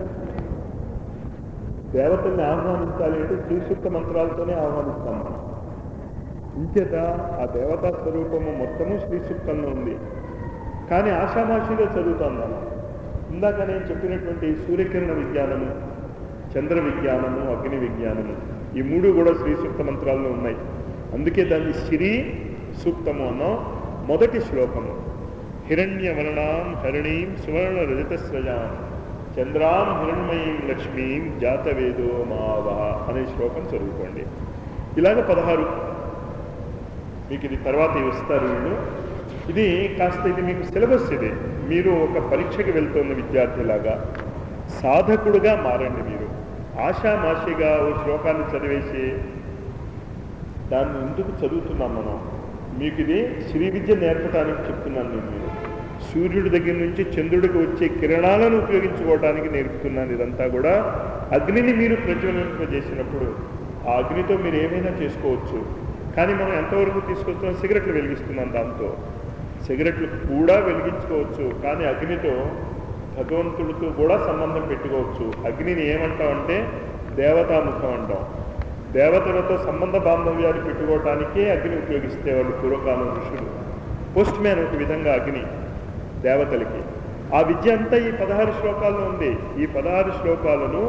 దేవతల్ని ఆహ్వానించాలి అంటే శ్రీ సూక్త మంత్రాలతోనే ఆహ్వానిస్తాం మనం ఇంచేత ఆ దేవతా స్వరూపము మొత్తము శ్రీ సూక్తంలో ఉంది కానీ ఆషామాషిగా చదువుతాం మనం ఇందాక నేను చెప్పినటువంటి సూర్యకిరణ విజ్ఞానము చంద్ర విజ్ఞానము అగ్ని విజ్ఞానము ఈ మూడు కూడా శ్రీ సూక్త మంత్రాల్లో ఉన్నాయి అందుకే దాన్ని శ్రీ సూక్తము అన్న మొదటి శ్లోకము హిరణ్యవర్ణాం హరిణీం సువర్ణ రజతస్రజాం చంద్రాం హిరణ్మయీం లక్ష్మీం జాతవేదో మావహ అనే శ్లోకం చదువుకోండి ఇలాగ పదహారు మీకు ఇది తర్వాత ఇస్తారు వీళ్ళు ఇది కాస్త ఇది మీకు సిలబస్ ఇది మీరు ఒక పరీక్షకి వెళ్తున్న విద్యార్థిలాగా సాధకుడుగా మారండి మీరు ఆషామాషిగా ఓ శ్లోకాన్ని చదివేసి దాన్ని ఎందుకు చదువుతున్నాం మనం మీకు ఇది శ్రీ విద్య నేర్పడానికి చెప్తున్నాను నేను మీరు సూర్యుడి దగ్గర నుంచి చంద్రుడికి వచ్చే కిరణాలను ఉపయోగించుకోవడానికి నేర్పుతున్నాను ఇదంతా కూడా అగ్నిని మీరు ప్రజ్వలింపజేసినప్పుడు ఆ అగ్నితో మీరు ఏమైనా చేసుకోవచ్చు కానీ మనం ఎంతవరకు తీసుకొస్తున్నాం సిగరెట్లు వెలిగిస్తున్నాం దాంతో సిగరెట్లు కూడా వెలిగించుకోవచ్చు కానీ అగ్నితో భగవంతుడితో కూడా సంబంధం పెట్టుకోవచ్చు అగ్నిని ఏమంటామంటే దేవతాముఖం అంటాం దేవతలతో సంబంధ బాంధవ్యాలు పెట్టుకోవటానికే అగ్ని ఉపయోగిస్తే వాళ్ళు పూర్వకాలం ఋషులు పోస్ట్ మ్యాన్ ఒక విధంగా అగ్ని దేవతలకి ఆ విద్య అంతా ఈ పదహారు శ్లోకాల్లో ఉంది ఈ పదహారు శ్లోకాలను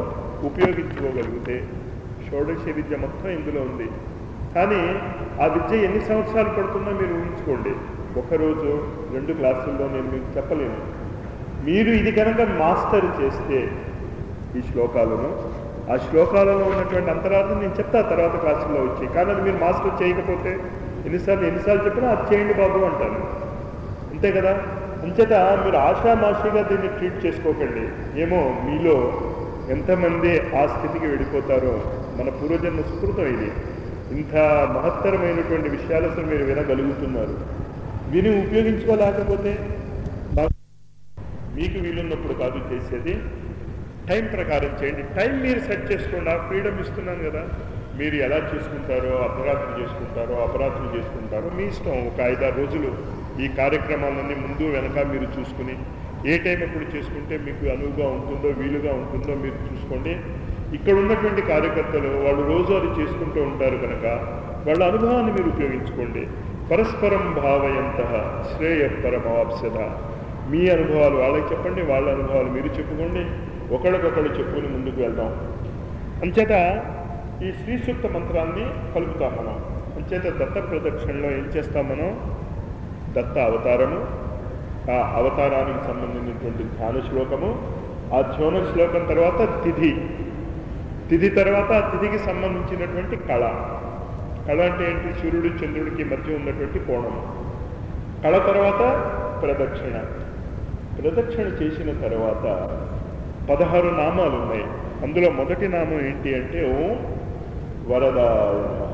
ఉపయోగించుకోగలిగితే షోడశ విద్య మొత్తం ఇందులో ఉంది కానీ ఆ విద్య ఎన్ని సంవత్సరాలు పడుతుందో మీరు ఊహించుకోండి ఒకరోజు రెండు క్లాసుల్లో నేను మీకు చెప్పలేను మీరు ఇది కనుక మాస్టర్ చేస్తే ఈ శ్లోకాలను ఆ శ్లోకాలలో ఉన్నటువంటి అంతరార్థం నేను చెప్తా తర్వాత క్లాసుల్లో వచ్చి కానీ అది మీరు మాస్టర్ చేయకపోతే ఎన్నిసార్లు ఎన్నిసార్లు చెప్పినా అది చేయండి బాబు అంటాను అంతే కదా అంచేత మీరు ఆషామాషిగా దీన్ని ట్రీట్ చేసుకోకండి ఏమో మీలో ఎంతమంది ఆ స్థితికి వెళ్ళిపోతారో మన పూర్వజన్మ సుకృతం ఇది ఇంత మహత్తరమైనటువంటి విషయాలు అసలు మీరు వినగలుగుతున్నారు విని ఉపయోగించుకోలేకపోతే నాకు మీకు వీలున్నప్పుడు కాదు చేసేది టైం ప్రకారం చేయండి టైం మీరు సెట్ చేసుకోండి ఆ ఫ్రీడమ్ ఇస్తున్నాను కదా మీరు ఎలా చేసుకుంటారో అర్ధరాత్రి చేసుకుంటారో అపరాత్రి చేసుకుంటారో మీ ఇష్టం ఒక ఐదారు రోజులు ఈ కార్యక్రమాలన్నీ ముందు వెనక మీరు చూసుకుని ఏ టైం ఎప్పుడు చేసుకుంటే మీకు అనువుగా ఉంటుందో వీలుగా ఉంటుందో మీరు చూసుకోండి ఇక్కడ ఉన్నటువంటి కార్యకర్తలు వాళ్ళు రోజు అది చేసుకుంటూ ఉంటారు కనుక వాళ్ళ అనుభవాన్ని మీరు ఉపయోగించుకోండి పరస్పరం భావయంత శ్రేయ పరమవాప్సద మీ అనుభవాలు వాళ్ళకి చెప్పండి వాళ్ళ అనుభవాలు మీరు చెప్పుకోండి ఒకళ్ళకొకళ్ళు చెప్పుకుని ముందుకు వెళ్దాం అంచేత ఈ శ్రీ సూక్త మంత్రాన్ని కలుపుతాం మనం అంచేత దత్త ప్రదక్షిణలో ఏం చేస్తాం మనం దత్త అవతారము ఆ అవతారానికి సంబంధించినటువంటి ధ్యాన శ్లోకము ఆ ధ్యాన శ్లోకం తర్వాత తిథి తిథి తర్వాత ఆ తిథికి సంబంధించినటువంటి కళ కళ అంటే ఏంటి సూర్యుడు చంద్రుడికి మధ్య ఉన్నటువంటి కోణము కళ తర్వాత ప్రదక్షిణ ప్రదక్షిణ చేసిన తర్వాత పదహారు నామాలు ఉన్నాయి అందులో మొదటి నామం ఏంటి అంటే ఓం వరదాయ నమః.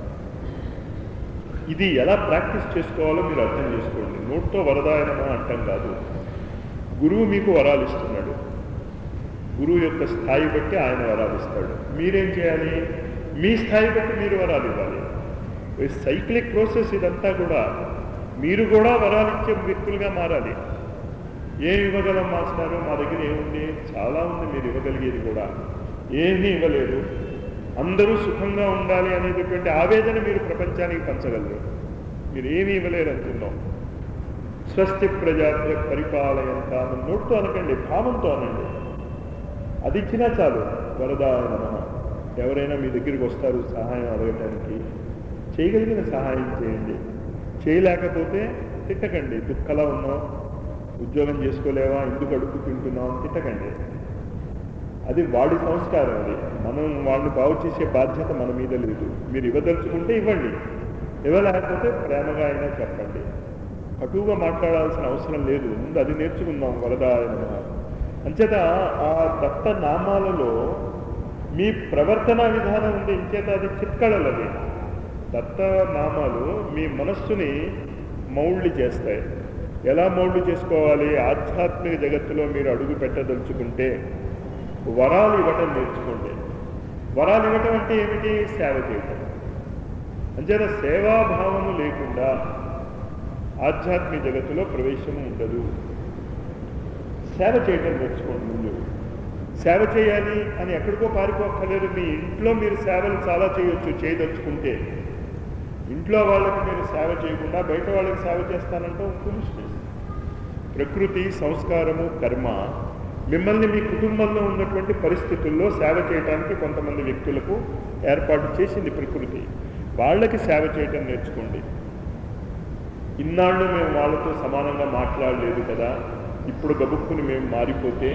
ఇది ఎలా ప్రాక్టీస్ చేసుకోవాలో మీరు అర్థం చేసుకోండి నోట్తో వరదాయనమా అంటాం కాదు గురువు మీకు వరాలు ఇస్తున్నాడు గురువు యొక్క స్థాయి బట్టి ఆయన వరాలు ఇస్తాడు మీరేం చేయాలి మీ స్థాయి బట్టి మీరు వరాలు ఇవ్వాలి సైక్లిక్ ప్రాసెస్ ఇదంతా కూడా మీరు కూడా వరాలు ఇచ్చే వ్యక్తులుగా మారాలి ఏం ఇవ్వగలం మాస్టారు మా దగ్గర ఏముంది చాలా ఉంది మీరు ఇవ్వగలిగేది కూడా ఏమీ ఇవ్వలేదు అందరూ సుఖంగా ఉండాలి అనేటటువంటి ఆవేదన మీరు ప్రపంచానికి పంచగలరు మీరు ఏమీ ఇవ్వలేరు అనుకుందాం స్వస్తి ప్రజాభ్య పరిపాలయంత అని నోట్తో అనకండి భావంతో అనండి అది ఇచ్చినా చాలు వరదాయ నమః ఎవరైనా మీ దగ్గరికి వస్తారు సహాయం అడగటానికి చేయగలిగిన సహాయం చేయండి చేయలేకపోతే తిట్టకండి దుఃఖలా ఉన్నావు ఉద్యోగం చేసుకోలేవా ఎందుకు అడుగు తింటున్నావు అని తిట్టకండి అది వాడి సంస్కారం అది మనం వాళ్ళని బాగు చేసే బాధ్యత మన మీద లేదు మీరు ఇవ్వదలుచుకుంటే ఇవ్వండి ఇవ్వలేకపోతే ప్రేమగా అయినా చెప్పండి కటువుగా మాట్లాడాల్సిన అవసరం లేదు ముందు అది నేర్చుకుందాం వరదాయ నమః అంచేత ఆ దత్త నామాలలో మీ ప్రవర్తన విధానం ఉంది ఇంచేత అది చిత్కళలది దత్త నామాలు మీ మనస్సుని మౌళ్ళి చేస్తాయి ఎలా మౌళ్ళు చేసుకోవాలి ఆధ్యాత్మిక జగత్తులో మీరు అడుగు పెట్టదలుచుకుంటే వరాలు ఇవ్వటం నేర్చుకోండి వరాలు ఇవ్వటం అంటే ఏమిటి సేవ చేయటం అంచేత సేవాభావము లేకుండా ఆధ్యాత్మిక జగత్తులో ప్రవేశం ఉండదు సేవ చేయటం నేర్చుకోండి ముందు సేవ చేయాలి అని ఎక్కడికో పారిపోక్కర్లేదు మీ ఇంట్లో మీరు సేవలు చాలా చేయొచ్చు చేయదలుచుకుంటే ఇంట్లో వాళ్ళకి మీరు సేవ చేయకుండా బయట వాళ్ళకి సేవ చేస్తానంటే ఫులిష్నెస్ ప్రకృతి సంస్కారము కర్మ మిమ్మల్ని మీ కుటుంబంలో ఉన్నటువంటి పరిస్థితుల్లో సేవ చేయడానికి కొంతమంది వ్యక్తులకు ఏర్పాటు చేసింది ప్రకృతి వాళ్ళకి సేవ చేయటం నేర్చుకోండి ఇన్నాళ్ళు మేము వాళ్ళతో సమానంగా మాట్లాడలేదు కదా ఇప్పుడు గబుక్కుని మేము మారిపోతే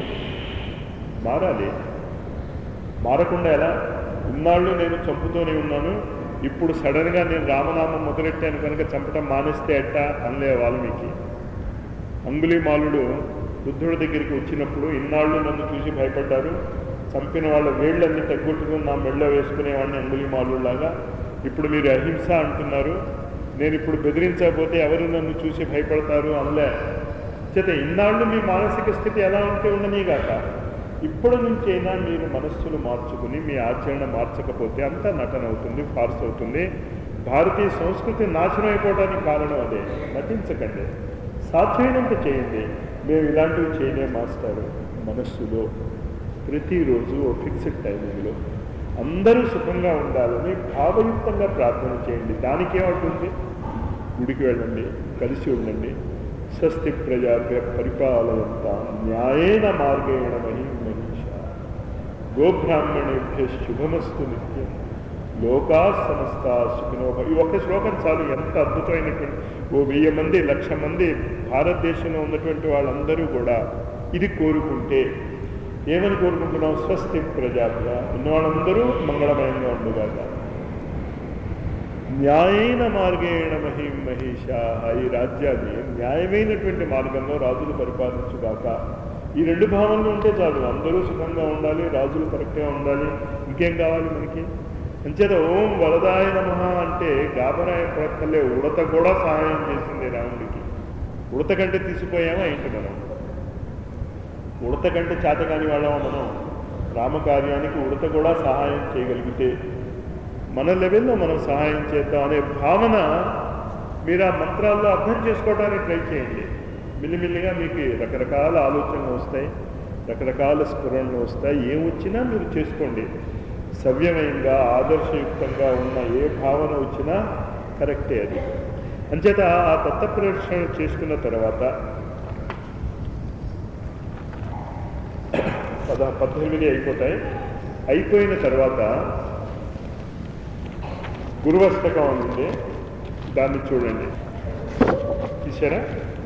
మారాలి మారకుండా ఎలా ఇన్నాళ్ళు నేను చంపుతూనే ఉన్నాను ఇప్పుడు సడన్గా నేను రామనామం మొదలెట్టాను కనుక చంపటం మానేస్తే ఎట్టా అనలే వాల్మీకి అంగుళిమాలుడు బుద్ధుడి దగ్గరికి వచ్చినప్పుడు ఇన్నాళ్ళు నన్ను చూసి భయపడ్డారు చంపిన వాళ్ళ వేళ్ళన్నీ తగ్గొట్టుకుని నా మెళ్ళ వేసుకునేవాడిని అంగుళిమాలులాగా ఇప్పుడు మీరు అహింస అంటున్నారు నేను ఇప్పుడు బెదిరించకపోతే ఎవరు నన్ను చూసి భయపడతారు అనలే చేత ఇన్నాళ్ళు మీ మానసిక స్థితి ఎలా ఉంటే ఉండనీగాక ఇప్పుడు నుంచైనా మీరు మనస్సును మార్చుకుని మీ ఆచరణ మార్చకపోతే అంతా నటన అవుతుంది ఫార్స్ అవుతుంది భారతీయ సంస్కృతి నాశనం అయిపోవడానికి కారణం అదే నటించకండి సాధ్యమైనంత చేయండి మేము ఇలాంటివి చేయలే మాస్టారు మనస్సులో ప్రతిరోజు ఓ ఫిక్స్డ్ టైమింగ్లో అందరూ సుఖంగా ఉండాలని భావయుక్తంగా ప్రార్థన చేయండి దానికి ఏమంటుంది గుడికి వెళ్ళండి కలిసి ఉండండి స్వస్తి ప్రజాభ్య పరిపాలయంత న్యాయేన మార్గేణ మహి మహిష గోబ్రాహ్మణేభ్య శుభమస్తు నిత్యం లోకా సమస్త సుఖినోభ ఈ ఒక్క శ్లోకం చాలు ఎంత అద్భుతమైనటువంటి ఓ వెయ్యి మంది లక్ష మంది భారతదేశంలో ఉన్నటువంటి వాళ్ళందరూ కూడా ఇది కోరుకుంటే ఏమని కోరుకుంటున్నాం స్వస్తి ప్రజాభ్య ఉన్న వాళ్ళందరూ మంగళమయంగా ఉండుగాక న్యాయైన మార్గేణ మహిం మహిష ఈ రాజ్యాన్ని న్యాయమైనటువంటి మార్గంలో రాజులు పరిపాలించుగాక ఈ రెండు భావనలు ఉంటే చాలు అందరూ సుఖంగా ఉండాలి రాజులు కరెక్ట్గా ఉండాలి ఇంకేం కావాలి మనకి అంచేత ఓం వరదాయ నమ అంటే గాబరాయ ప్రక్కలే ఉడత కూడా సహాయం చేసింది రాముడికి ఉడత కంటే తీసిపోయామా ఏంటి మనం ఉడత కంటే చేతకాని వాళ్ళమా మనం రామకార్యానికి ఉడత కూడా సహాయం చేయగలిగితే మన లెవెల్లో మనం సహాయం చేద్దాం అనే భావన మీరు ఆ మంత్రాల్లో అర్థం చేసుకోవడానికి ట్రై చేయండి మిల్లిమిల్లిగా మీకు రకరకాల ఆలోచనలు వస్తాయి రకరకాల స్ఫురణలు వస్తాయి ఏం వచ్చినా మీరు చేసుకోండి సవ్యమయంగా ఆదర్శయుక్తంగా ఉన్న ఏ భావన వచ్చినా కరెక్టే అది అంచేత ఆ తత్వ ప్రదర్శన చేసుకున్న తర్వాత పద పద్దెనిమిది అయిపోతాయి అయిపోయిన తర్వాత గురువస్తకం అని ఉంది దాన్ని చూడండి చూసారా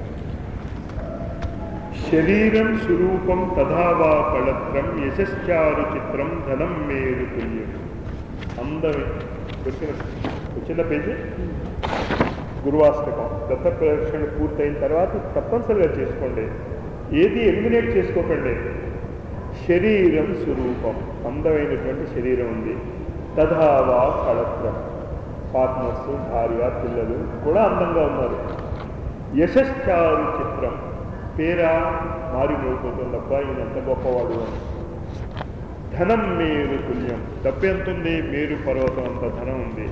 శరీరం స్వరూపం తథావా కళత్రం యశశ్చారు చిత్రం ధనం మేరు పుణ్యం అందమే వచ్చిన వచ్చిన పేజీ గురువాస్తకం దత్త ప్రదర్శన పూర్తయిన తర్వాత తప్పనిసరిగా చేసుకోండి ఏది ఎలిమినేట్ చేసుకోకండి శరీరం స్వరూపం అందమైనటువంటి శరీరం ఉంది తథావా కళత్రం పార్ట్నర్స్ భార్య పిల్లలు కూడా అందంగా ఉన్నారు యశశ్చారు చిత్రం పేరా మారిపోతుంది అబ్బా ఈయన ఎంత గొప్పవాడు అని ధనం మేరు తుల్యం డబ్బు ఎంత ఉంది మేరు పర్వతం అంత ధనం ఉంది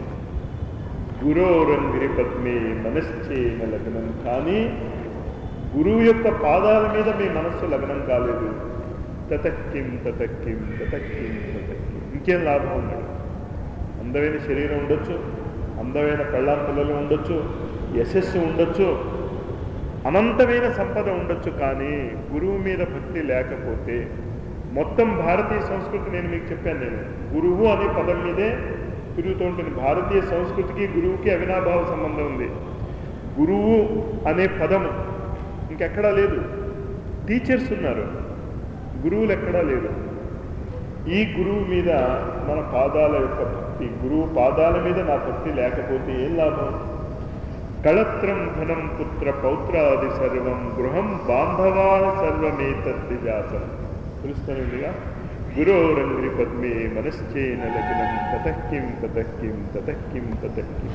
గురోరంగిరి పద్మే మనశ్చేన లగ్నం కానీ గురువు యొక్క పాదాల మీద మీ మనస్సు లగ్నం కాలేదు తతక్కిం తతక్కిం తతక్కిం తతక్కిం ఇంకేం లాభం ఉండదు అందమైన శరీరం ఉండొచ్చు అందమైన పెళ్ళాం పిల్లలు ఉండొచ్చు యశస్సు ఉండొచ్చు అనంతమైన సంపద ఉండొచ్చు కానీ గురువు మీద భక్తి లేకపోతే మొత్తం భారతీయ సంస్కృతి నేను మీకు చెప్పాను నేను గురువు అనే పదం మీదే తిరుగుతూ ఉంటుంది భారతీయ సంస్కృతికి గురువుకి అవినాభావ సంబంధం ఉంది గురువు అనే పదము ఇంకెక్కడా లేదు టీచర్స్ ఉన్నారు గురువులు ఎక్కడా లేరు ఈ గురువు మీద మన పాదాల యొక్క భక్తి గురువు పాదాల మీద నా భక్తి లేకపోతే ఏం లాభం కళత్రం ధనం పుత్ర పౌత్రాది సర్వం గృహం బాంధవా సర్వమేతద్ది జాతం తెలుస్తానుగా గురోరంగ్రి పద్మే మనశ్చేన లగ్నం తతక్కిం తతక్కిం తతక్కిం తతక్కిం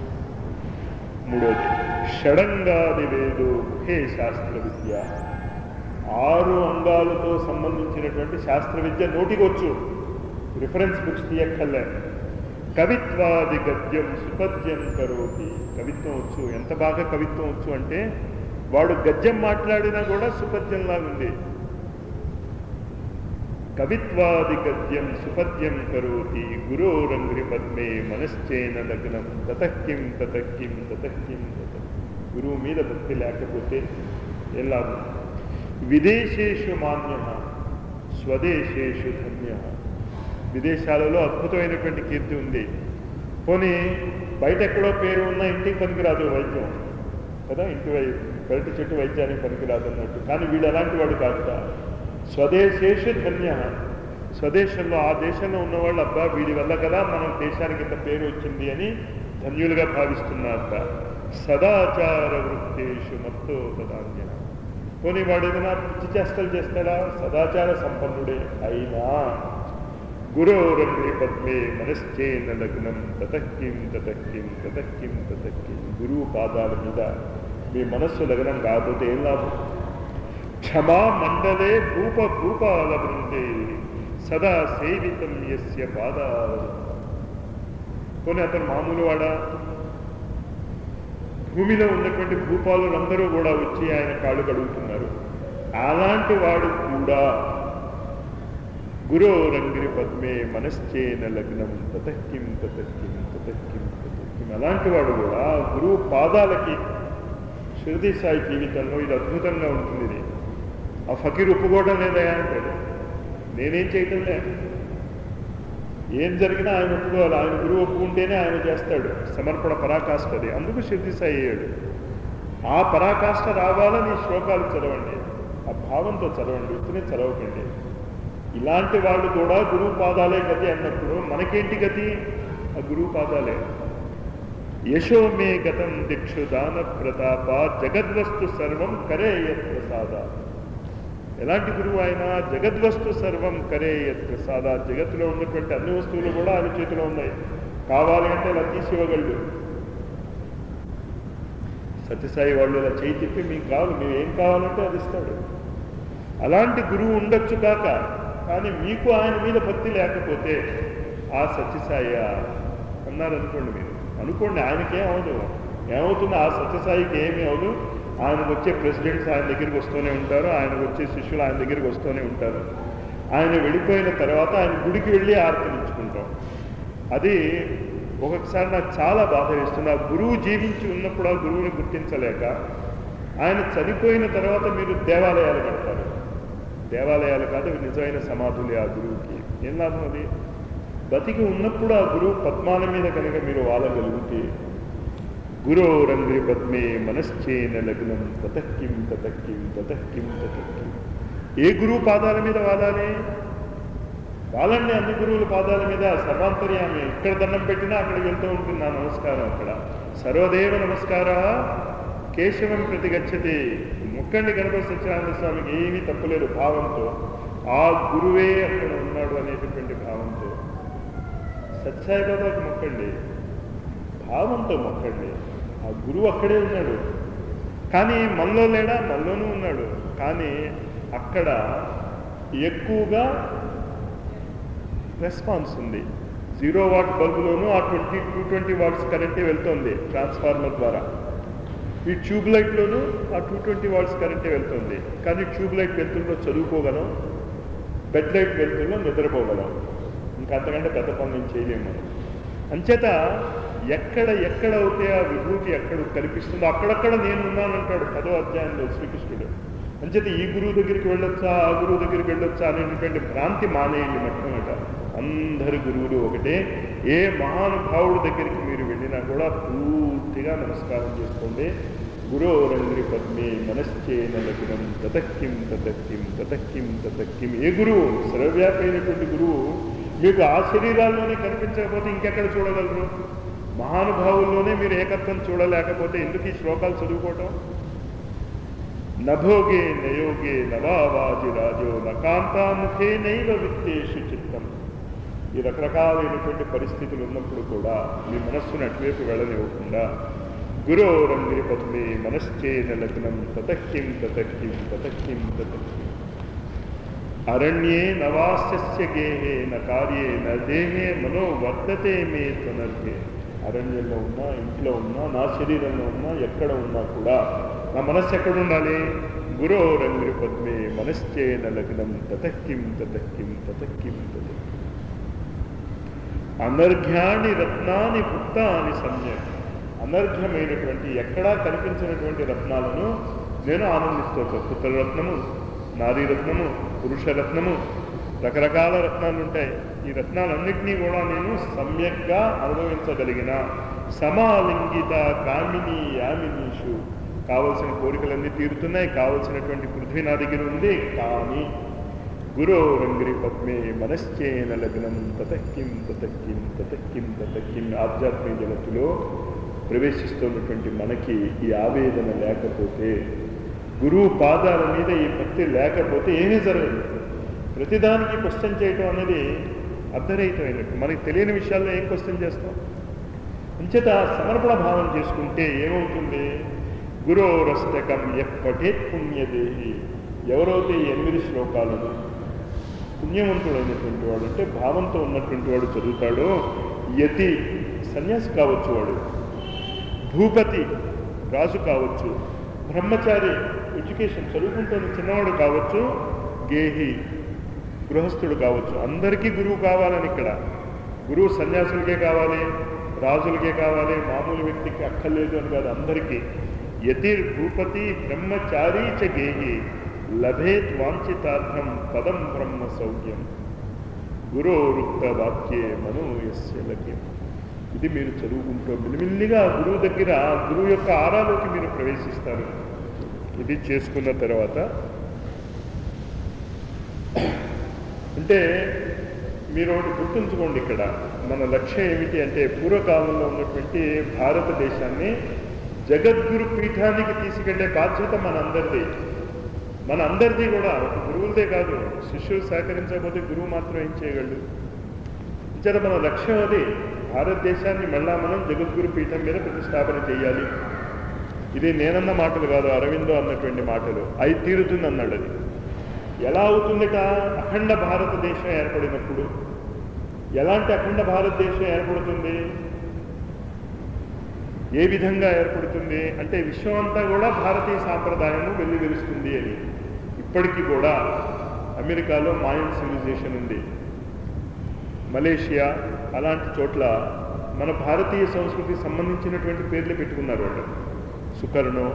మూడోది షడంగాది వేదో ముఖే శాస్త్ర విద్య ఆరు అంగాలతో సంబంధించినటువంటి శాస్త్ర విద్య నోటికొచ్చు రిఫరెన్స్ బుక్స్ తీయక్కర్లే కవిత్వాది గద్యం సుపద్యం కరోతి కవిత్వం వచ్చు ఎంత బాగా కవిత్వం వచ్చు అంటే వాడు గద్యం మాట్లాడినా కూడా సుపద్యంలాగా ఉంది కవిత్వాది గద్యం సుపద్యం కరోతి గురోరంగ్రి పద్మే మనశ్చేన లగ్నం తతక్కిం తతక్కిం తతక్కిం తత గురువు మీద భక్తి లేకపోతే ఏం లాభం విదేశేషు మాన్య స్వదేశేషు ధన్య విదేశాలలో అద్భుతమైనటువంటి కీర్తి ఉంది పోనీ బయట ఎక్కడో పేరు ఉన్న ఇంటికి పనికిరాదు వైద్యం కదా ఇంటి వై పెరటి చెట్టు వైద్యానికి పనికిరాదు అన్నట్టు కానీ వీడు అలాంటి వాడు కాదుట స్వదేశేషు ధన్య స్వదేశంలో ఆ దేశంలో ఉన్నవాళ్ళు అబ్బా వీడి వల్ల కదా మనం దేశానికి ఇంత పేరు వచ్చింది అని ధన్యులుగా భావిస్తున్నారట సదాచార వృత్తేషు మత్తో తదాన్య పోనీ వాడు ఏదైనా పిచ్చి చేష్టలు చేస్తాడా సదాచార సంపన్నుడే అయినా గురోరంగ్రి పద్మే మనశ్చేన లగ్నం తతక్కిం తతక్కిం తతక్కిం తతక్కిం గురువు పాదాల మీద మీ మనస్సు లగ్నం కాకపోతే ఏం లాభం క్షమా మండలే భూప భూపాల బృందే సదా సేవితం యస్య పాదాల పోనీ అతను మామూలు వాడా భూమిలో ఉన్నటువంటి భూపాలులందరూ కూడా వచ్చి ఆయన కాళ్ళు కడుగుతున్నారు అలాంటి వాడు కూడా గురోరంగిరి పద్మే మనశ్చేన లగ్నం తతక్కిం తతక్కిం తతక్కిం తతక్కిం అలాంటి వాడు కూడా గురువు పాదాలకి షిరిడి సాయి జీవితంలో ఇది అద్భుతంగా ఉంటుంది ఇది ఆ ఫకీర్ ఒప్పుకోవడం లేదా అంటాడు నేనేం చేయటం లే ఏం జరిగినా ఆయన ఒప్పుకోవాలి ఆయన గురువు ఒప్పుకుంటేనే ఆయన చేస్తాడు సమర్పణ పరాకాష్ఠ అది అందుకు సిద్ధి సాయి అయ్యాడు ఆ పరాకాష్ఠ రావాలని ఈ శ్లోకాలు చదవండి ఆ భావంతో చదవండి ఉత్తినే చదవకండి ఇలాంటి వాళ్ళు కూడా గురువు పాదాలే గతి అన్నప్పుడు మనకేంటి గతి ఆ గురువు పాదాలే యశో మే గతం దిక్షు దాన ప్రతాప జగద్వస్తు సర్వం కరే యత్ ప్రసాద ఎలాంటి గురువు ఆయన జగద్వస్తు సర్వం కరే యత్ ప్రసాద జగత్తులో ఉన్నటువంటి అన్ని వస్తువులు కూడా ఆయన చేతిలో ఉన్నాయి కావాలి అంటే ఇలా తీసి ఇవ్వగలడు సత్యసాయి వాళ్ళు ఇలా చేయి తిప్పి మీకు కావాలి మీరు ఏం కావాలంటే అది ఇస్తాడు అలాంటి గురువు ఉండొచ్చు కాక కానీ మీకు ఆయన మీద భక్తి లేకపోతే ఆ సత్యసాయి అన్నారు అనుకోండి మీరు అనుకోండి ఆయనకేం అవదు ఏమవుతుంది ఆ సత్యసాయికి ఏమీ అవదు ఆయనకు వచ్చే ప్రెసిడెంట్స్ ఆయన దగ్గరికి వస్తూనే ఉంటారు ఆయనకు వచ్చే శిష్యులు ఆయన దగ్గరికి వస్తూనే ఉంటారు ఆయన వెళ్ళిపోయిన తర్వాత ఆయన గుడికి వెళ్ళి ఆర్తనించుకుంటాం అది ఒక్కొక్కసారి నాకు చాలా బాధ వేస్తుంది ఆ గురువు జీవించి ఉన్నప్పుడు ఆ గురువుని గుర్తించలేక ఆయన చనిపోయిన తర్వాత మీరు దేవాలయాలు కడతారు దేవాలయాలు కాదు అవి నిజమైన సమాధులే ఆ గురువుకి ఏం లాభం అది బతికి ఉన్నప్పుడు ఆ గురువు పద్మాల మీద కనుక మీరు వాలగలిగితే గురోరంగ్రి పద్మే మనశ్చేన లగ్నం తతక్కిం తతక్కిం తతక్కిం తతక్కిం ఏ గురువు పాదాల మీద వాలాలి వాళ్ళండి అన్ని గురువుల పాదాల మీద సర్వాంతర్యామి ఇక్కడ దండం పెట్టినా అక్కడికి వెళ్తూ ఉంటుంది నా నమస్కారం అక్కడ సర్వదేవ నమస్కార కేశవం ప్రతి గచ్చతి ముక్కండి గణపతి సత్యనారాయణ స్వామికి ఏమీ తప్పులేదు భావంతో ఆ గురువే అక్కడ ఉన్నాడు అనేటటువంటి భావంతో సత్యసాయిబాబాకి మొక్కండి భావంతో మొక్కండి ఆ గురువు అక్కడే ఉన్నాడు కానీ మనలో లేడా మనలోనూ ఉన్నాడు కానీ అక్కడ ఎక్కువగా రెస్పాన్స్ ఉంది జీరో వాట్ బల్బులోనూ ఆ ట్వంటీ టూ ట్వంటీ వాట్స్ కరెంటే వెళ్తుంది ట్రాన్స్ఫార్మర్ ద్వారా ఈ ట్యూబ్ లైట్లోనూ ఆ టూ ట్వంటీ వాట్స్ కరెంటే వెళ్తుంది కానీ ట్యూబ్ లైట్ వెళ్తుల్లో చదువుకోగలం బెడ్ లైట్ వెళ్తుల్లో నిద్రపోగలం ఇంకా అంతకంటే పెద్ద పని నేను చేయలేము మనం అంచేత ఎక్కడ ఎక్కడ అవుతే ఆ విభూతి ఎక్కడ కనిపిస్తుందో అక్కడక్కడ నేను ఉన్నానంటాడు పదో అధ్యాయంలో శ్రీకృష్ణుడు అంచేత ఈ గురువు దగ్గరికి వెళ్ళొచ్చా ఆ గురువు దగ్గరికి వెళ్ళొచ్చా అనేటటువంటి భ్రాంతి మానేయండి మొట్టమొదట అందరి గురువులు ఒకటే ఏ మహానుభావుడి దగ్గరికి మీరు వెళ్ళినా కూడా పూర్తిగా నమస్కారం చేసుకోండి గురోరంగ్రి పద్మే మనశ్చేన లగ్నం తతక్కిం తతక్కిం తతక్కిం తతక్కిం ఏ గురువు సర్వవ్యాపి అయినటువంటి గురువు మీకు ఆ శరీరాల్లోనే కనిపించకపోతే ఇంకెక్కడ చూడగలరు మహానుభావుల్లోనే మీరు ఏకత్వం చూడలేకపోతే ఎందుకు ఈ శ్లోకాలు చదువుకోవటం నభోగే నయోగే నవావాజి రాజో నకాంతాముఖే నైవ విత్తేషు చిత్తం ఈ రకరకాలైనటువంటి పరిస్థితులు ఉన్నప్పుడు కూడా మీ మనస్సును అటువైపు వెళ్ళనివ్వకుండా గురోరంగ్రి పద్మే మనశ్చేన లగ్నం తతక్కిం తతక్కిం తతక్కిం తతక్కిం అరణ్యే నవాస్య గేహే న కార్యే న దేహే మనో వర్తతే మే త్వనర్హే అరణ్యంలో ఉన్నా ఇంట్లో ఉన్నా నా శరీరంలో ఉన్నా ఎక్కడ ఉన్నా కూడా నా మనస్సు ఎక్కడ ఉండాలి గురోరంగ్రి పద్మే మనశ్చేన లగ్నం తతక్కిం తతక్కిం తతక్కిం తతక్కిం అనర్ఘ్యాని రత్నాని పుట్టాని సమ్యక్ అనర్ఘ్యమైనటువంటి ఎక్కడా కనిపించినటువంటి రత్నాలను నేను ఆనందిస్తూ పుత్రరత్నము నారీరత్నము పురుషరత్నము రకరకాల రత్నాలు ఉంటాయి ఈ రత్నాలన్నింటినీ కూడా నేను సమ్యక్గా అనుభవించగలిగిన సమాలింగిత కామిని యామినీషు కావలసిన కోరికలన్నీ తీరుతున్నాయి కావలసినటువంటి పృథ్వీ నా దగ్గర ఉంది కానీ గురోరంగ్రి పద్మే మనశ్చేన లగ్నం తతక్కిం తతక్కిం తతక్కిం తతక్కిం ఆధ్యాత్మిక జగత్తులో ప్రవేశిస్తున్నటువంటి మనకి ఈ ఆవేదన లేకపోతే గురువు పాదాల మీద ఈ భక్తి లేకపోతే ఏమీ జరగదు ప్రతిదానికి క్వశ్చన్ చేయటం అనేది అర్ధరహితమైనట్టు మనకి తెలియని విషయాల్లో ఏం క్వశ్చన్ చేస్తాం అంచేత సమర్పణ భావం చేసుకుంటే ఏమవుతుంది గురోరస్తకం ఎప్పటేత్ పుణ్యదేహి ఎవరైతే ఈ ఎనిమిది శ్లోకాలను పుణ్యవంతుడైనటువంటి వాడు అంటే భావంతో ఉన్నటువంటి వాడు చదువుతాడో యతి సన్యాసి కావచ్చు వాడు భూపతి రాజు కావచ్చు బ్రహ్మచారి ఎడ్యుకేషన్ చదువుకుంటున్న చిన్నవాడు కావచ్చు గేహి గృహస్థుడు కావచ్చు అందరికీ గురువు కావాలని ఇక్కడ గురువు సన్యాసులకే కావాలి రాజులకే కావాలి మామూలు వ్యక్తికి అక్కర్లేదు అని కాదు అందరికీ యతి భూపతి బ్రహ్మచారీ చ గేహి లభేత్ వాంఛితార్థం పదం బ్రహ్మ సౌఖ్యం గురోరుక్త వాక్యే మనో యస్య లక్ష్యం ఇది మీరు చదువుకుంటూ మెల్లిమెల్లిగా ఆ గురువు దగ్గర ఆ గురువు యొక్క ఆరాలోకి మీరు ప్రవేశిస్తారు ఇది చేసుకున్న తర్వాత అంటే మీరు ఒకటి గుర్తుంచుకోండి ఇక్కడ మన లక్ష్యం ఏమిటి అంటే పూర్వకాలంలో ఉన్నటువంటి భారతదేశాన్ని జగద్గురు పీఠానికి తీసుకెళ్లే బాధ్యత మన అందరిది మన అందరిది కూడా ఒక గురువులదే కాదు శిష్యులు సహకరించకపోతే గురువు మాత్రం ఏం చేయగలడు ఇచ్చారు మన లక్ష్యం అది భారతదేశాన్ని మళ్ళా మనం జగద్గురు పీఠం మీద ప్రతిష్టాపన చేయాలి ఇది నేనన్న మాటలు కాదు అరవిందో అన్నటువంటి మాటలు అయి తీరుతుంది అన్నాడు అది ఎలా అవుతుందిట అఖండ భారతదేశం ఏర్పడినప్పుడు ఎలాంటి అఖండ భారతదేశం ఏర్పడుతుంది ఏ విధంగా ఏర్పడుతుంది అంటే విశ్వం అంతా కూడా భారతీయ సాంప్రదాయము వెళ్ళి వెలుస్తుంది అని ఇప్పటికీ కూడా అమెరికాలో మాయన్ సివిలైజేషన్ ఉంది మలేషియా అలాంటి చోట్ల మన భారతీయ సంస్కృతికి సంబంధించినటువంటి పేర్లు పెట్టుకున్నారు వాళ్ళు సుకర్ణో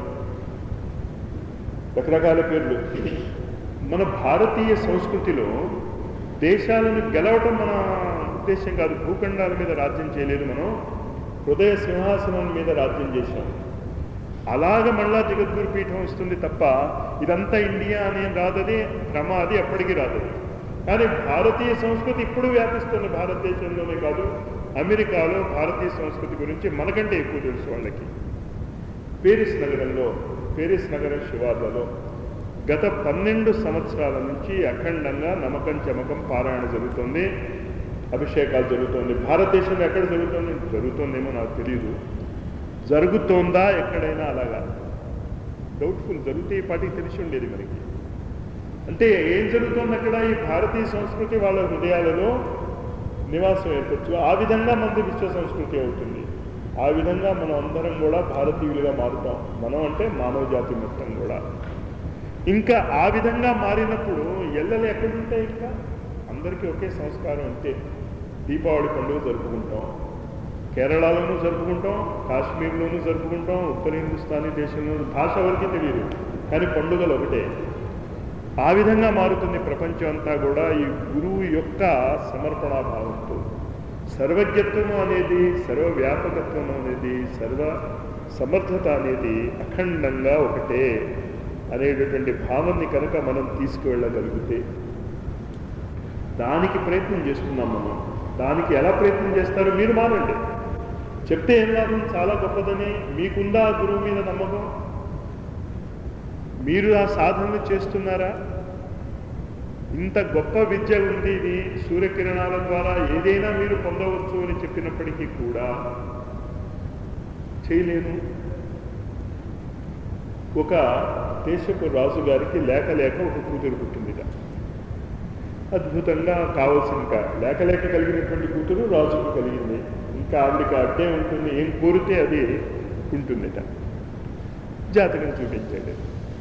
రకరకాల పేర్లు మన భారతీయ సంస్కృతిలో దేశాలను గెలవటం మన ఉద్దేశం కాదు భూఖండాల మీద రాజ్యం చేయలేదు మనం హృదయ సింహాసనం మీద రాజ్యం చేశాం అలాగ మళ్ళా జగద్గురు పీఠం వస్తుంది తప్ప ఇదంతా ఇండియా అని రాదది క్రమ అది ఎప్పటికీ రాదది కానీ భారతీయ సంస్కృతి ఇప్పుడు వ్యాపిస్తుంది భారతదేశంలోనే కాదు అమెరికాలో భారతీయ సంస్కృతి గురించి మనకంటే ఎక్కువ తెలుసు వాళ్ళకి పేరిస్ నగరంలో పేరిస్ నగర శివార్లలో గత పన్నెండు సంవత్సరాల నుంచి అఖండంగా నమ్మకం చమకం పారాయణ జరుగుతుంది అభిషేకాలు జరుగుతుంది భారతదేశంలో ఎక్కడ జరుగుతుంది జరుగుతుందేమో నాకు తెలియదు జరుగుతోందా ఎక్కడైనా అలాగా డౌట్ఫుల్ జరిగితే ఈ పాటికి తెలిసి ఉండేది మనకి అంటే ఏం జరుగుతుంది అక్కడ ఈ భారతీయ సంస్కృతి వాళ్ళ హృదయాలలో నివాసం ఏర్పరచు ఆ విధంగా మనది విశ్వ సంస్కృతి అవుతుంది ఆ విధంగా మనం అందరం కూడా భారతీయులుగా మారుతాం మనం అంటే మానవ జాతి మొత్తం కూడా ఇంకా ఆ విధంగా మారినప్పుడు ఎల్లలు ఎక్కడుంటాయి ఇంకా అందరికీ ఒకే సంస్కారం అంటే దీపావళి పండుగ జరుపుకుంటాం కేరళలోనూ జరుపుకుంటాం కాశ్మీర్లోనూ జరుపుకుంటాం ఉత్తర హిందుస్థానీ దేశంలో భాష వరకు తెలియదు కానీ పండుగలు ఒకటే ఆ విధంగా మారుతుంది ప్రపంచం అంతా కూడా ఈ గురువు యొక్క సమర్పణాభావంతో సర్వజ్ఞత్వము అనేది సర్వవ్యాపకత్వం అనేది సర్వ సమర్థత అనేది అఖండంగా ఒకటే అనేటటువంటి భావాన్ని కనుక మనం తీసుకువెళ్ళగలిగితే దానికి ప్రయత్నం చేస్తున్నాం మనం దానికి ఎలా ప్రయత్నం చేస్తారో మీరు మానండి చెప్తే ఏం లాభం చాలా గొప్పదని మీకుందా ఆ గురువు మీద నమ్మకం మీరు ఆ సాధనలు చేస్తున్నారా ఇంత గొప్ప విద్య ఉంది ఇది సూర్యకిరణాల ద్వారా ఏదైనా మీరు పొందవచ్చు అని చెప్పినప్పటికీ కూడా చేయలేను ఒక దేశపు రాజు గారికి లేక లేక ఒక కూతురు పుట్టిందిట అద్భుతంగా కావాల్సిన ఇంకా లేక లేక కలిగినటువంటి కూతురు రాజుకు కలిగింది ఇంకా ఆవిడికి అడ్డే ఉంటుంది ఏం కోరితే అది ఉంటుందిట జాతకం చూపించాడు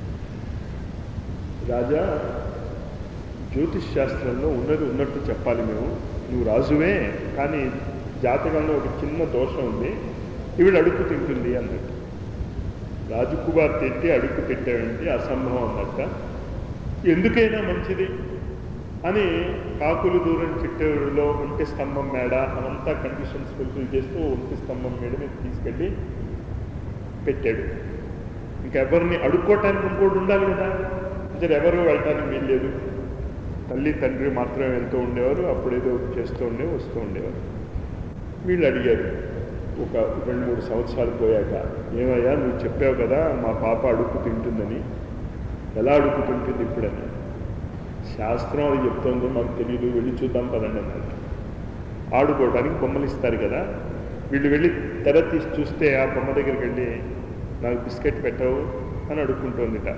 రాజా జ్యోతిష్ శాస్త్రంలో ఉన్నది ఉన్నట్టు చెప్పాలి మేము నువ్వు రాజువే కానీ జాతకంలో ఒక చిన్న దోషం ఉంది ఈవిడ అడుక్కు తింటుంది అన్నట్టు రాజు కుమార్తె ఎత్తి అడుక్కు తింటామంటే అసంభవం అన్నట్ట ఎందుకైనా మంచిది అని కాకులు దూరం చిట్టూరులో ఒంటి స్తంభం మేడ అవంతా కండిషన్స్ ఫుల్ఫిల్ చేస్తూ ఒంటి స్తంభం మేడ మీద తీసుకెళ్ళి పెట్టాడు ఇంకెవరిని అడుక్కోవటానికి ఇంకోటి ఉండాలి కదా ఇద్దరు ఎవరు వెళ్ళటానికి వీల్లేదు తల్లి తండ్రి మాత్రమే వెళ్తూ ఉండేవారు అప్పుడేదో చేస్తూ ఉండే వస్తూ ఉండేవారు వీళ్ళు అడిగారు ఒక రెండు మూడు సంవత్సరాలు పోయాక ఏమయ్యా నువ్వు చెప్పావు కదా మా పాప అడుక్కు తింటుందని ఎలా అడుక్కు తింటుంది ఇప్పుడని శాస్త్రం అది చెప్తుందో మాకు తెలియదు వెళ్ళి చూద్దాం పదండి అన్నారు ఆడుకోవడానికి బొమ్మలు ఇస్తారు కదా వీళ్ళు వెళ్ళి తెర తీసి చూస్తే ఆ బొమ్మ దగ్గరికి వెళ్ళి నాకు బిస్కెట్ పెట్టవు అని అడుక్కుంటోందిట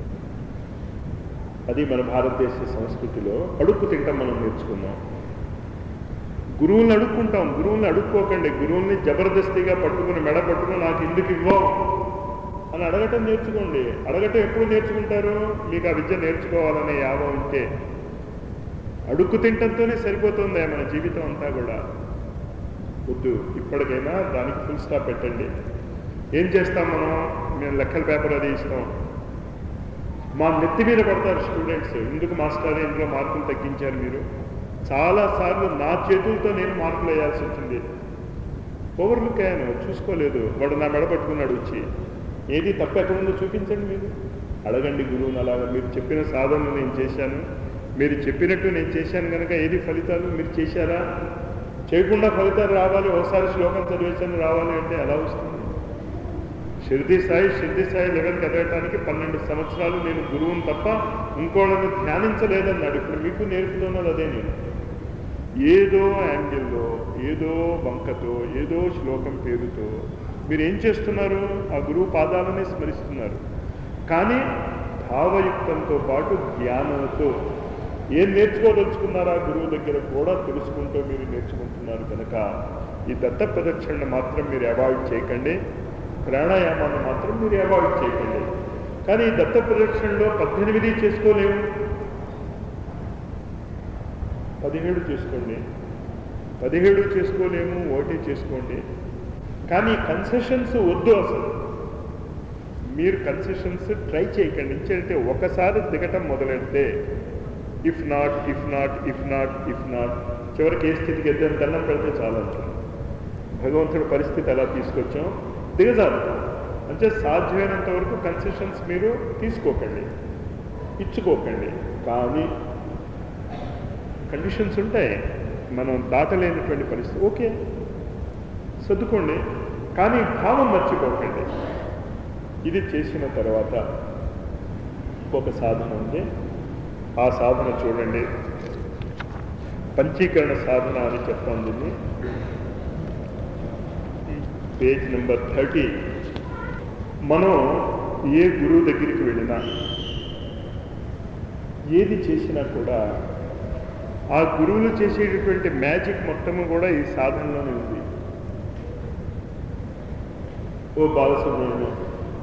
అది మన భారతదేశ సంస్కృతిలో అడుక్కు తింటాం మనం నేర్చుకున్నాం గురువుల్ని అడుక్కుంటాం గురువుల్ని అడుక్కోకండి గురువుల్ని జబర్దస్తిగా పట్టుకుని మెడ పట్టుకుని నాకు ఎందుకు ఇవ్వవు అని అడగటం నేర్చుకోండి అడగటం ఎప్పుడు నేర్చుకుంటారు మీకు ఆ విద్య నేర్చుకోవాలనే యావం ఉంటే అడుక్కు తింటంతోనే సరిపోతుంది మన జీవితం అంతా కూడా వద్దు ఇప్పటికైనా దానికి ఫుల్ స్టాప్ పెట్టండి ఏం చేస్తాం మనం మేము లెక్కల పేపర్ అది ఇస్తాం మా నెత్తి మీద పడతారు స్టూడెంట్స్ ఎందుకు మాస్టర్ ఇంట్లో మార్కులు తగ్గించారు మీరు చాలాసార్లు నా చేతులతో నేను మార్పులు వేయాల్సి వచ్చింది ఓవర్లుకాను చూసుకోలేదు వాడు నా మెడ పట్టుకున్నాడు వచ్చి ఏది తప్పు ఎక్కడుందో చూపించండి మీరు అడగండి గురువుని అలాగా మీరు చెప్పిన సాధనలు నేను చేశాను మీరు చెప్పినట్టు నేను చేశాను కనుక ఏది ఫలితాలు మీరు చేశారా చేయకుండా ఫలితాలు రావాలి ఒకసారి శ్లోకం చదివేశాను రావాలి అంటే ఎలా వస్తుంది షిర్ది సాయి షిర్ది సాయి లెవెల్కి ఎదగటానికి పన్నెండు సంవత్సరాలు నేను గురువుని తప్ప ఇంకోళ్ళని ధ్యానించలేదన్నాడు ఇప్పుడు మీకు నేర్పుతున్నది అదే నేను ఏదో యాంగిల్లో ఏదో వంకతో ఏదో శ్లోకం పేరుతో మీరు ఏం చేస్తున్నారు ఆ గురువు పాదాలనే స్మరిస్తున్నారు కానీ భావయుక్తంతో పాటు జ్ఞానంతో ఏం నేర్చుకోదలుచుకున్నారా గురువు దగ్గర కూడా తెలుసుకుంటూ మీరు నేర్చుకుంటున్నారు కనుక ఈ దత్త ప్రదక్షిణ మాత్రం మీరు అవాయిడ్ చేయకండి ప్రాణాయామాన్ని మాత్రం మీరు అవాయిడ్ చేయకండి కానీ ఈ దత్త ప్రదక్షిణలో పద్దెనిమిది చేసుకోలేము పదిహేడు చేసుకోండి పదిహేడు చేసుకోలేము ఒకటి చేసుకోండి కానీ కన్సెషన్స్ వద్దు అసలు మీరు కన్సెషన్స్ ట్రై చేయకండి ఎందుకంటే ఒకసారి దిగటం మొదలెడితే if not if not if not if not చివరికి ఏ స్థితికి వెళ్తే దండం పెడితే చాలా అంటారు భగవంతుడి పరిస్థితి ఎలా తీసుకొచ్చాం దిగజారుతాం అంటే సాధ్యమైనంత వరకు కన్సెషన్స్ మీరు తీసుకోకండి ఇచ్చుకోకండి కానీ కండిషన్స్ ఉంటాయి మనం దాటలేనటువంటి పరిస్థితి ఓకే సర్దుకోండి కానీ భావం మర్చిపోకండి ఇది చేసిన తర్వాత ఒక సాధన ఉంది ఆ సాధన చూడండి పంచీకరణ సాధన అని చెప్తాం దీన్ని పేజ్ నెంబర్ థర్టీ మనం ఏ గురువు దగ్గరికి వెళ్ళినా ఏది చేసినా కూడా ఆ గురువులు చేసేటటువంటి మ్యాజిక్ మొత్తము కూడా ఈ సాధనలోనే ఉంది ఓ బాలసుబ్రహ్మణ్యం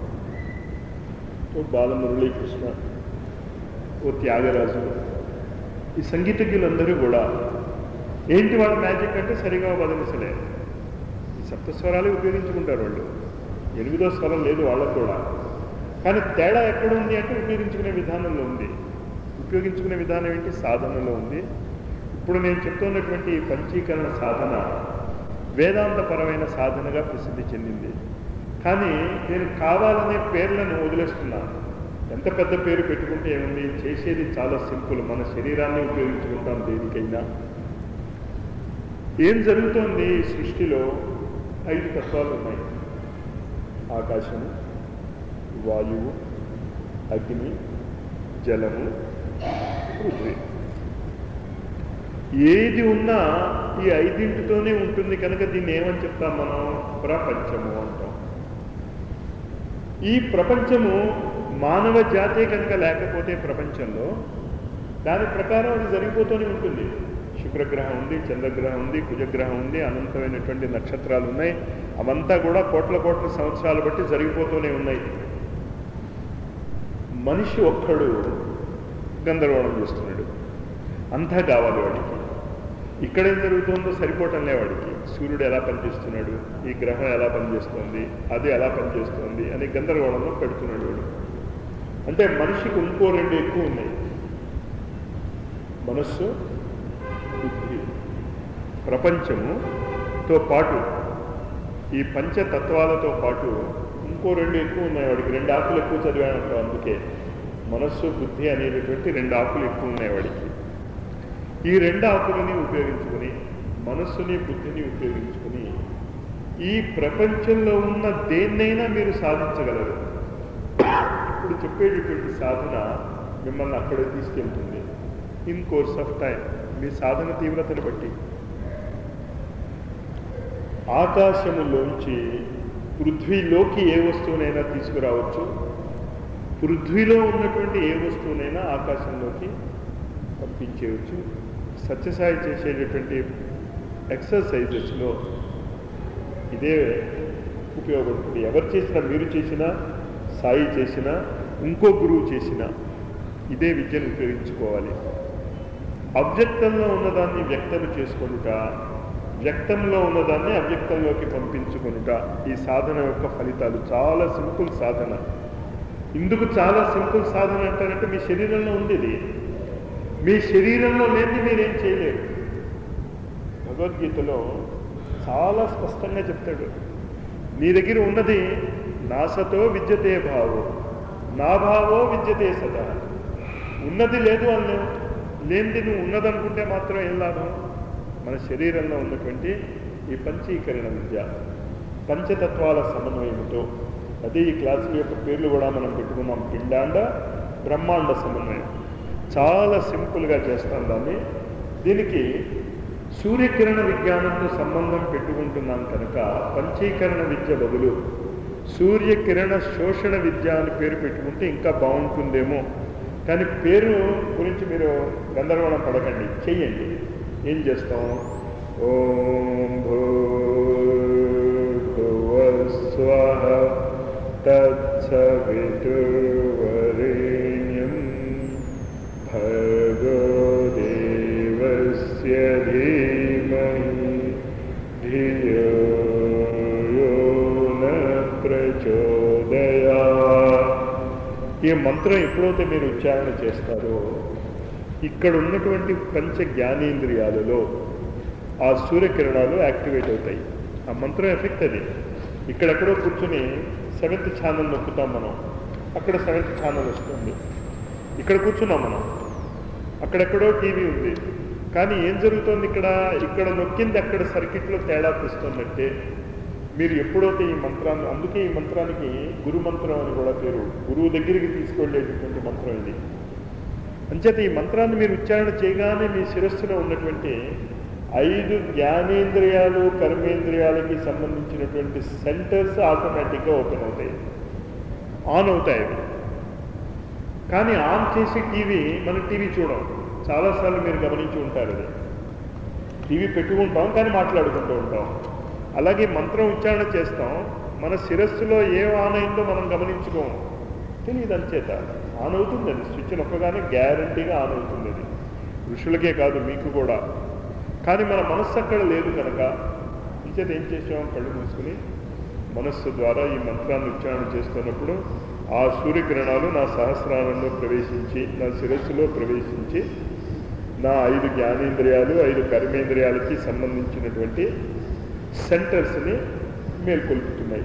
ఓ బాలమురళీకృష్ణ ఓ త్యాగరాజు ఈ సంగీతజ్ఞులందరూ కూడా ఏంటి వాళ్ళ మ్యాజిక్ అంటే సరిగా వదలిసలే ఈ సప్తస్వరాలే ఉపయోగించుకుంటారు వాళ్ళు ఎనిమిదో స్వరం లేదు వాళ్ళకు కూడా కానీ తేడా ఎక్కడ ఉంది అంటే ఉపయోగించుకునే విధానంలో ఉంది ఉపయోగించుకునే విధానం ఏంటి సాధనలో ఉంది ఇప్పుడు నేను చెప్తున్నటువంటి ఈ పంచీకరణ సాధన వేదాంతపరమైన సాధనగా ప్రసిద్ధి చెందింది కానీ నేను కావాలనే పేర్లను వదిలేస్తున్నాను ఎంత పెద్ద పేరు పెట్టుకుంటే ఏముంది చేసేది చాలా సింపుల్ మన శరీరాన్ని ఉపయోగించుకుంటాం దేనికైనా ఏం జరుగుతోంది ఈ సృష్టిలో ఐదు తత్వాలు ఉన్నాయి ఆకాశము వాయువు అగ్ని జలము పృథ్వీ ఏది ఉన్నా ఈ ఐదింటితోనే ఉంటుంది కనుక దీన్ని ఏమని చెప్తాం మనం ప్రపంచము అంటాం ఈ ప్రపంచము మానవ జాతే కనుక లేకపోతే ప్రపంచంలో దాని ప్రకారం అది జరిగిపోతూనే ఉంటుంది శుక్రగ్రహం ఉంది చంద్రగ్రహం ఉంది కుజగ్రహం ఉంది అనంతమైనటువంటి నక్షత్రాలు ఉన్నాయి అవంతా కూడా కోట్ల కోట్ల సంవత్సరాలు బట్టి జరిగిపోతూనే ఉన్నాయి మనిషి ఒక్కడు గందరగోళం చేస్తున్నాడు అంతా కావాలి వాడికి ఇక్కడ ఏం జరుగుతుందో సరిపోవటంలే వాడికి సూర్యుడు ఎలా పనిచేస్తున్నాడు ఈ గ్రహం ఎలా పనిచేస్తుంది అది ఎలా పనిచేస్తుంది అని గందరగోళంలో పెడుతున్నాడు వాడు అంటే మనిషికి ఇంకో రెండు ఎక్కువ ఉన్నాయి మనస్సు బుద్ధి ప్రపంచముతో పాటు ఈ పంచతత్వాలతో పాటు ఇంకో రెండు ఎక్కువ ఉన్నాయి వాడికి రెండు ఆకులు ఎక్కువ చదివానంటాం అందుకే మనస్సు బుద్ధి అనేటటువంటి రెండు ఆకులు ఎక్కువ ఉన్నాయి వాడికి ఈ రెండు ఆకులని ఉపయోగించుకొని మనస్సుని బుద్ధిని ఉపయోగించుకొని ఈ ప్రపంచంలో ఉన్న దేన్నైనా మీరు సాధించగలరు ఇప్పుడు చెప్పేటటువంటి సాధన మిమ్మల్ని అక్కడే తీసుకెళ్తుంది ఇన్ కోర్స్ ఆఫ్ టైం మీ సాధన తీవ్రతను బట్టి ఆకాశములోంచి పృథ్వీలోకి ఏ వస్తువునైనా తీసుకురావచ్చు పృథ్వీలో ఉన్నటువంటి ఏ వస్తువునైనా ఆకాశంలోకి పంపించేయవచ్చు సత్యసాయి చేసేటటువంటి ఎక్సర్సైజెస్లో ఇదే ఉపయోగపడుతుంది ఎవరు చేసినా మీరు చేసినా సాయి చేసినా ఇంకో గురువు చేసినా ఇదే విద్యను ఉపయోగించుకోవాలి అవ్యక్తంలో ఉన్నదాన్ని వ్యక్తం చేసుకొనుట వ్యక్తంలో ఉన్నదాన్ని అవ్యక్తంలోకి పంపించుకొనుట ఈ సాధన యొక్క ఫలితాలు చాలా సింపుల్ సాధన ఇందుకు చాలా సింపుల్ సాధన అంటారంటే మీ శరీరంలో ఉంది ఇది మీ శరీరంలో లేని మీరేం చేయలేరు భగవద్గీతలో చాలా స్పష్టంగా చెప్తాడు నీ దగ్గర ఉన్నది నాసతో విద్యతే భావో నా భావో విద్యతే సదా ఉన్నది లేదు అన్ను లేనిది నువ్వు ఉన్నదనుకుంటే మాత్రం ఏం లాభం మన శరీరంలో ఉన్నటువంటి ఈ పంచీకరణ విద్య పంచతత్వాల సమన్వయంతో అదే ఈ క్లాస్ యొక్క పేర్లు కూడా మనం పెట్టుకున్నాం పిండాండ బ్రహ్మాండ సమన్వయం చాలా సింపుల్గా చేస్తాం దాన్ని దీనికి సూర్యకిరణ విజ్ఞానంతో సంబంధం పెట్టుకుంటున్నాం కనుక పంచీకరణ విద్య బదులు సూర్యకిరణ శోషణ విద్య అని పేరు పెట్టుకుంటే ఇంకా బాగుంటుందేమో కానీ పేరు గురించి మీరు గందరగోళం పడకండి చెయ్యండి ఏం చేస్తాం ఓం భూర్భువస్వ తత్సవితుర్వరేణ్యం భగో దేవస్య ధీమహి ధియో యో న ప్రచోదయా ఈ మంత్రం ఎప్పుడైతే మీరు ఉచ్చారణ చేస్తారో ఇక్కడ ఉన్నటువంటి పంచ జ్ఞానేంద్రియాలలో ఆ సూర్యకిరణాలు యాక్టివేట్ అవుతాయి ఆ మంత్రం ఎఫెక్ట్ అది ఇక్కడెక్కడో కూర్చుని సెవెంత్ ఛానల్ నొక్కుతాం మనం అక్కడ సెవెంత్ ఛానల్ వస్తుంది ఇక్కడ కూర్చున్నాం మనం అక్కడెక్కడో టీవీ ఉంది కానీ ఏం జరుగుతోంది ఇక్కడ ఇక్కడ నొక్కింది అక్కడ సర్కిట్లో తేడా తెస్తుందంటే మీరు ఎప్పుడైతే ఈ మంత్రాన్ని అందుకే ఈ మంత్రానికి గురు మంత్రం అని కూడా పేరు గురువు దగ్గరికి తీసుకెళ్ళేటటువంటి మంత్రం ఇది అంచేత ఈ మంత్రాన్ని మీరు ఉచ్చారణ చేయగానే మీ శిరస్సులో ఉన్నటువంటి ఐదు జ్ఞానేంద్రియాలు కర్మేంద్రియాలకి సంబంధించినటువంటి సెంటర్స్ ఆటోమేటిక్గా ఓపెన్ అవుతాయి ఆన్ అవుతాయి అవి కానీ ఆన్ చేసి టీవీ మనం టీవీ చూడం చాలాసార్లు మీరు గమనించి ఉంటారు అది టీవీ పెట్టుకుంటాం కానీ మాట్లాడుకుంటూ ఉంటాం అలాగే మంత్రం ఉచ్చారణ చేస్తాం మన శిరస్సులో ఏం ఆన్ అయిందో మనం గమనించుకోము తెలియదు అంచేత ఆన్ అవుతుంది అది స్విచ్ నొక్కగానే గ్యారంటీగా ఆన్ అవుతుంది అది ఋషులకే కాదు మీకు కూడా కానీ మన మనస్సు అక్కడ లేదు కనుక అంచేత ఏం చేసాం కళ్ళు మూసుకుని మనస్సు ద్వారా ఈ మంత్రాన్ని ఉచ్చారణ చేస్తున్నప్పుడు ఆ సూర్యకిరణాలు నా సహస్రాలలో ప్రవేశించి నా శిరస్సులో ప్రవేశించి నా ఐదు జ్ఞానేంద్రియాలు ఐదు కర్మేంద్రియాలకి సంబంధించినటువంటి సెంటర్స్ని మేల్కొల్పుతున్నాయి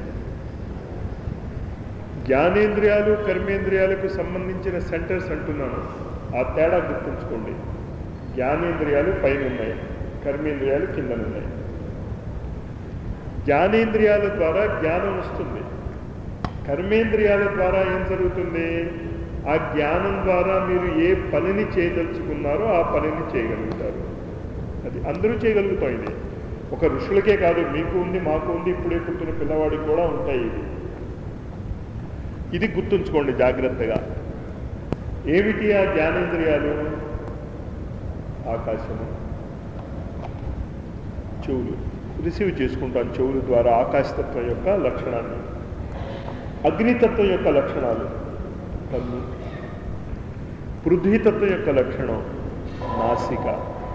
జ్ఞానేంద్రియాలు కర్మేంద్రియాలకు సంబంధించిన సెంటర్స్ అంటున్నాను ఆ తేడా గుర్తుంచుకోండి జ్ఞానేంద్రియాలు పైన ఉన్నాయి కర్మేంద్రియాలు కింద ఉన్నాయి జ్ఞానేంద్రియాల ద్వారా జ్ఞానం వస్తుంది కర్మేంద్రియాల ద్వారా ఏం జరుగుతుంది ఆ జ్ఞానం ద్వారా మీరు ఏ పనిని చేయదలుచుకున్నారో ఆ పనిని చేయగలుగుతారు అది అందరూ చేయగలుగుతాం ఇది ఒక ఋషులకే కాదు మీకు ఉంది మాకు ఉంది ఇప్పుడే పుట్టిన పిల్లవాడికి కూడా ఉంటాయి ఇది ఇది గుర్తుంచుకోండి జాగ్రత్తగా ఏమిటి ఆ జ్ఞానేంద్రియాలు ఆకాశము చెవులు రిసీవ్ చేసుకుంటాం చెవుల ద్వారా ఆకాశతత్వం యొక్క లక్షణాన్ని అగ్నితత్వం యొక్క లక్షణాలు కన్ను పృథ్వీతత్వం యొక్క లక్షణం నాసిక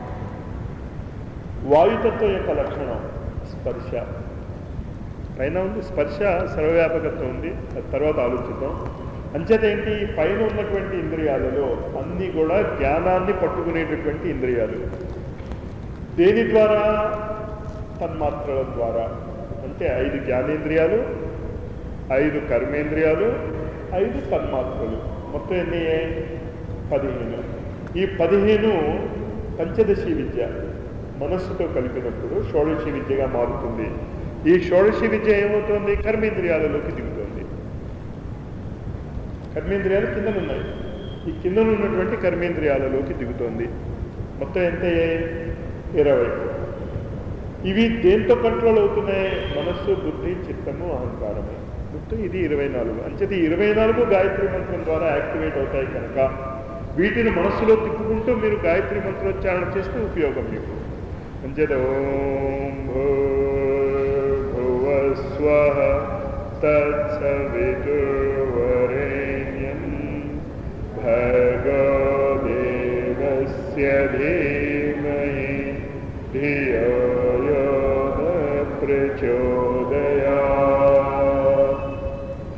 వాయుతత్వం యొక్క లక్షణం స్పర్శ పైన ఉంది స్పర్శ సర్వవ్యాపకత్వం ఉంది అది తర్వాత ఆలోచిద్దాం అంచేత ఏంటి పైన ఉన్నటువంటి ఇంద్రియాలలో అన్నీ కూడా జ్ఞానాన్ని పట్టుకునేటటువంటి ఇంద్రియాలు దేని ద్వారా తన్మాత్రల ద్వారా అంటే ఐదు జ్ఞానేంద్రియాలు ఐదు కర్మేంద్రియాలు ఐదు తన్మాత్రలు మొత్తం ఎన్ని పదిహేను ఈ పదిహేను పంచదశి విద్య మనస్సుతో కలిపినప్పుడు షోడశి విద్యగా మారుతుంది ఈ షోడశి విద్య ఏమవుతుంది కర్మేంద్రియాలలోకి దిగుతుంది కర్మేంద్రియాలు కింద ఉన్నాయి ఈ కింద ఉన్నటువంటి కర్మేంద్రియాలలోకి దిగుతోంది మొత్తం ఎంత ఇరవై ఇవి దేంతో కంట్రోల్ అవుతున్నాయి మనస్సు బుద్ధి చిత్తము అహంకారము మొత్తం ఇది ఇరవై నాలుగు అంచేది ఇరవై నాలుగు గాయత్రి మంత్రం ద్వారా యాక్టివేట్ అవుతాయి కనుక వీటిని మనస్సులో తిప్పుకుంటూ మీరు గాయత్రి మంత్రోచ్చారణ చేస్తే ఉపయోగం మీకు అంచేత ఓం భూర్భువస్వ తత్సవితుర్వరేణ్యం భగో దేవస్య ధీమహి ధియో యో న ప్రచోదయా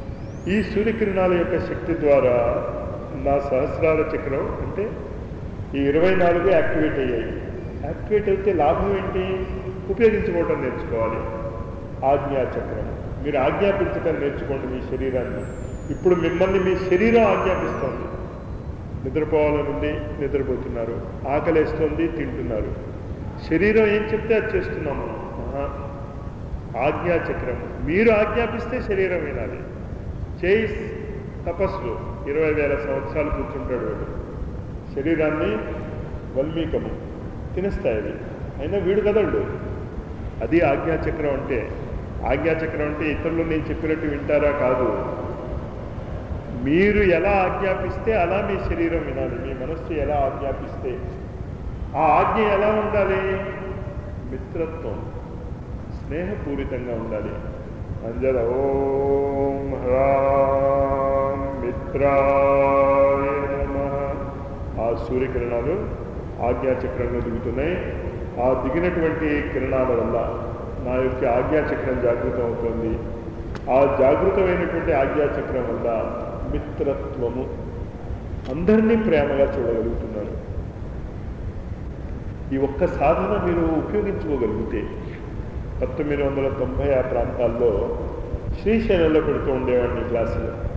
ఈ సూర్యకిరణాల యొక్క శక్తి ద్వారా నా సహస్రాల చక్రం అంటే ఈ ఇరవై నాలుగు యాక్టివేట్ అయ్యాయి యాక్టివేట్ అయితే లాభం ఏంటి ఉపయోగించుకోవటం నేర్చుకోవాలి ఆజ్ఞాచక్రం మీరు ఆజ్ఞాపించటం నేర్చుకోండి మీ శరీరాన్ని ఇప్పుడు మిమ్మల్ని మీ శరీరం ఆజ్ఞాపిస్తోంది నిద్రపోవాలనుంది నిద్రపోతున్నారు ఆకలేస్తోంది తింటున్నారు శరీరం ఏం చెప్తే అది చేస్తున్నాము ఆహా. ఆజ్ఞాచక్రం మీరు ఆజ్ఞాపిస్తే శరీరం వినాలి చేయి తపస్సు ఇరవై వేల సంవత్సరాలు కూర్చుంటాడు వాడు శరీరాన్ని వల్మీకము తినేస్తాయి అవి అయినా వీడు కదలడు అది ఆజ్ఞాచక్రం అంటే ఆజ్ఞాచక్రం అంటే ఇతరులు నేను చెప్పినట్టు వింటారా కాదు మీరు ఎలా ఆజ్ఞాపిస్తే అలా మీ శరీరం వినాలి మీ మనస్సు ఎలా ఆజ్ఞాపిస్తే ఆ ఆజ్ఞ ఎలా ఉండాలి మిత్రత్వం స్నేహపూరితంగా ఉండాలి అంజల ఓం హ్రాం మిత్రాయ నమః ఆ సూర్యకిరణాలు ఆజ్ఞాచక్రంలో దిగుతున్నాయి ఆ దిగినటువంటి కిరణాల వల్ల నా యొక్క ఆజ్ఞాచక్రం జాగృతం అవుతుంది ఆ జాగృతమైనటువంటి ఆజ్ఞాచక్రం వల్ల మిత్రత్వము అందరినీ ప్రేమగా చూడగలుగుతున్నారు ఈ ఒక్క సాధన మీరు ఉపయోగించుకోగలిగితే పంతొమ్మిది వందల తొంభై ఆ ప్రాంతాల్లో శ్రీశైలంలో పెడుతూ ఉండేవాడిని క్లాసులు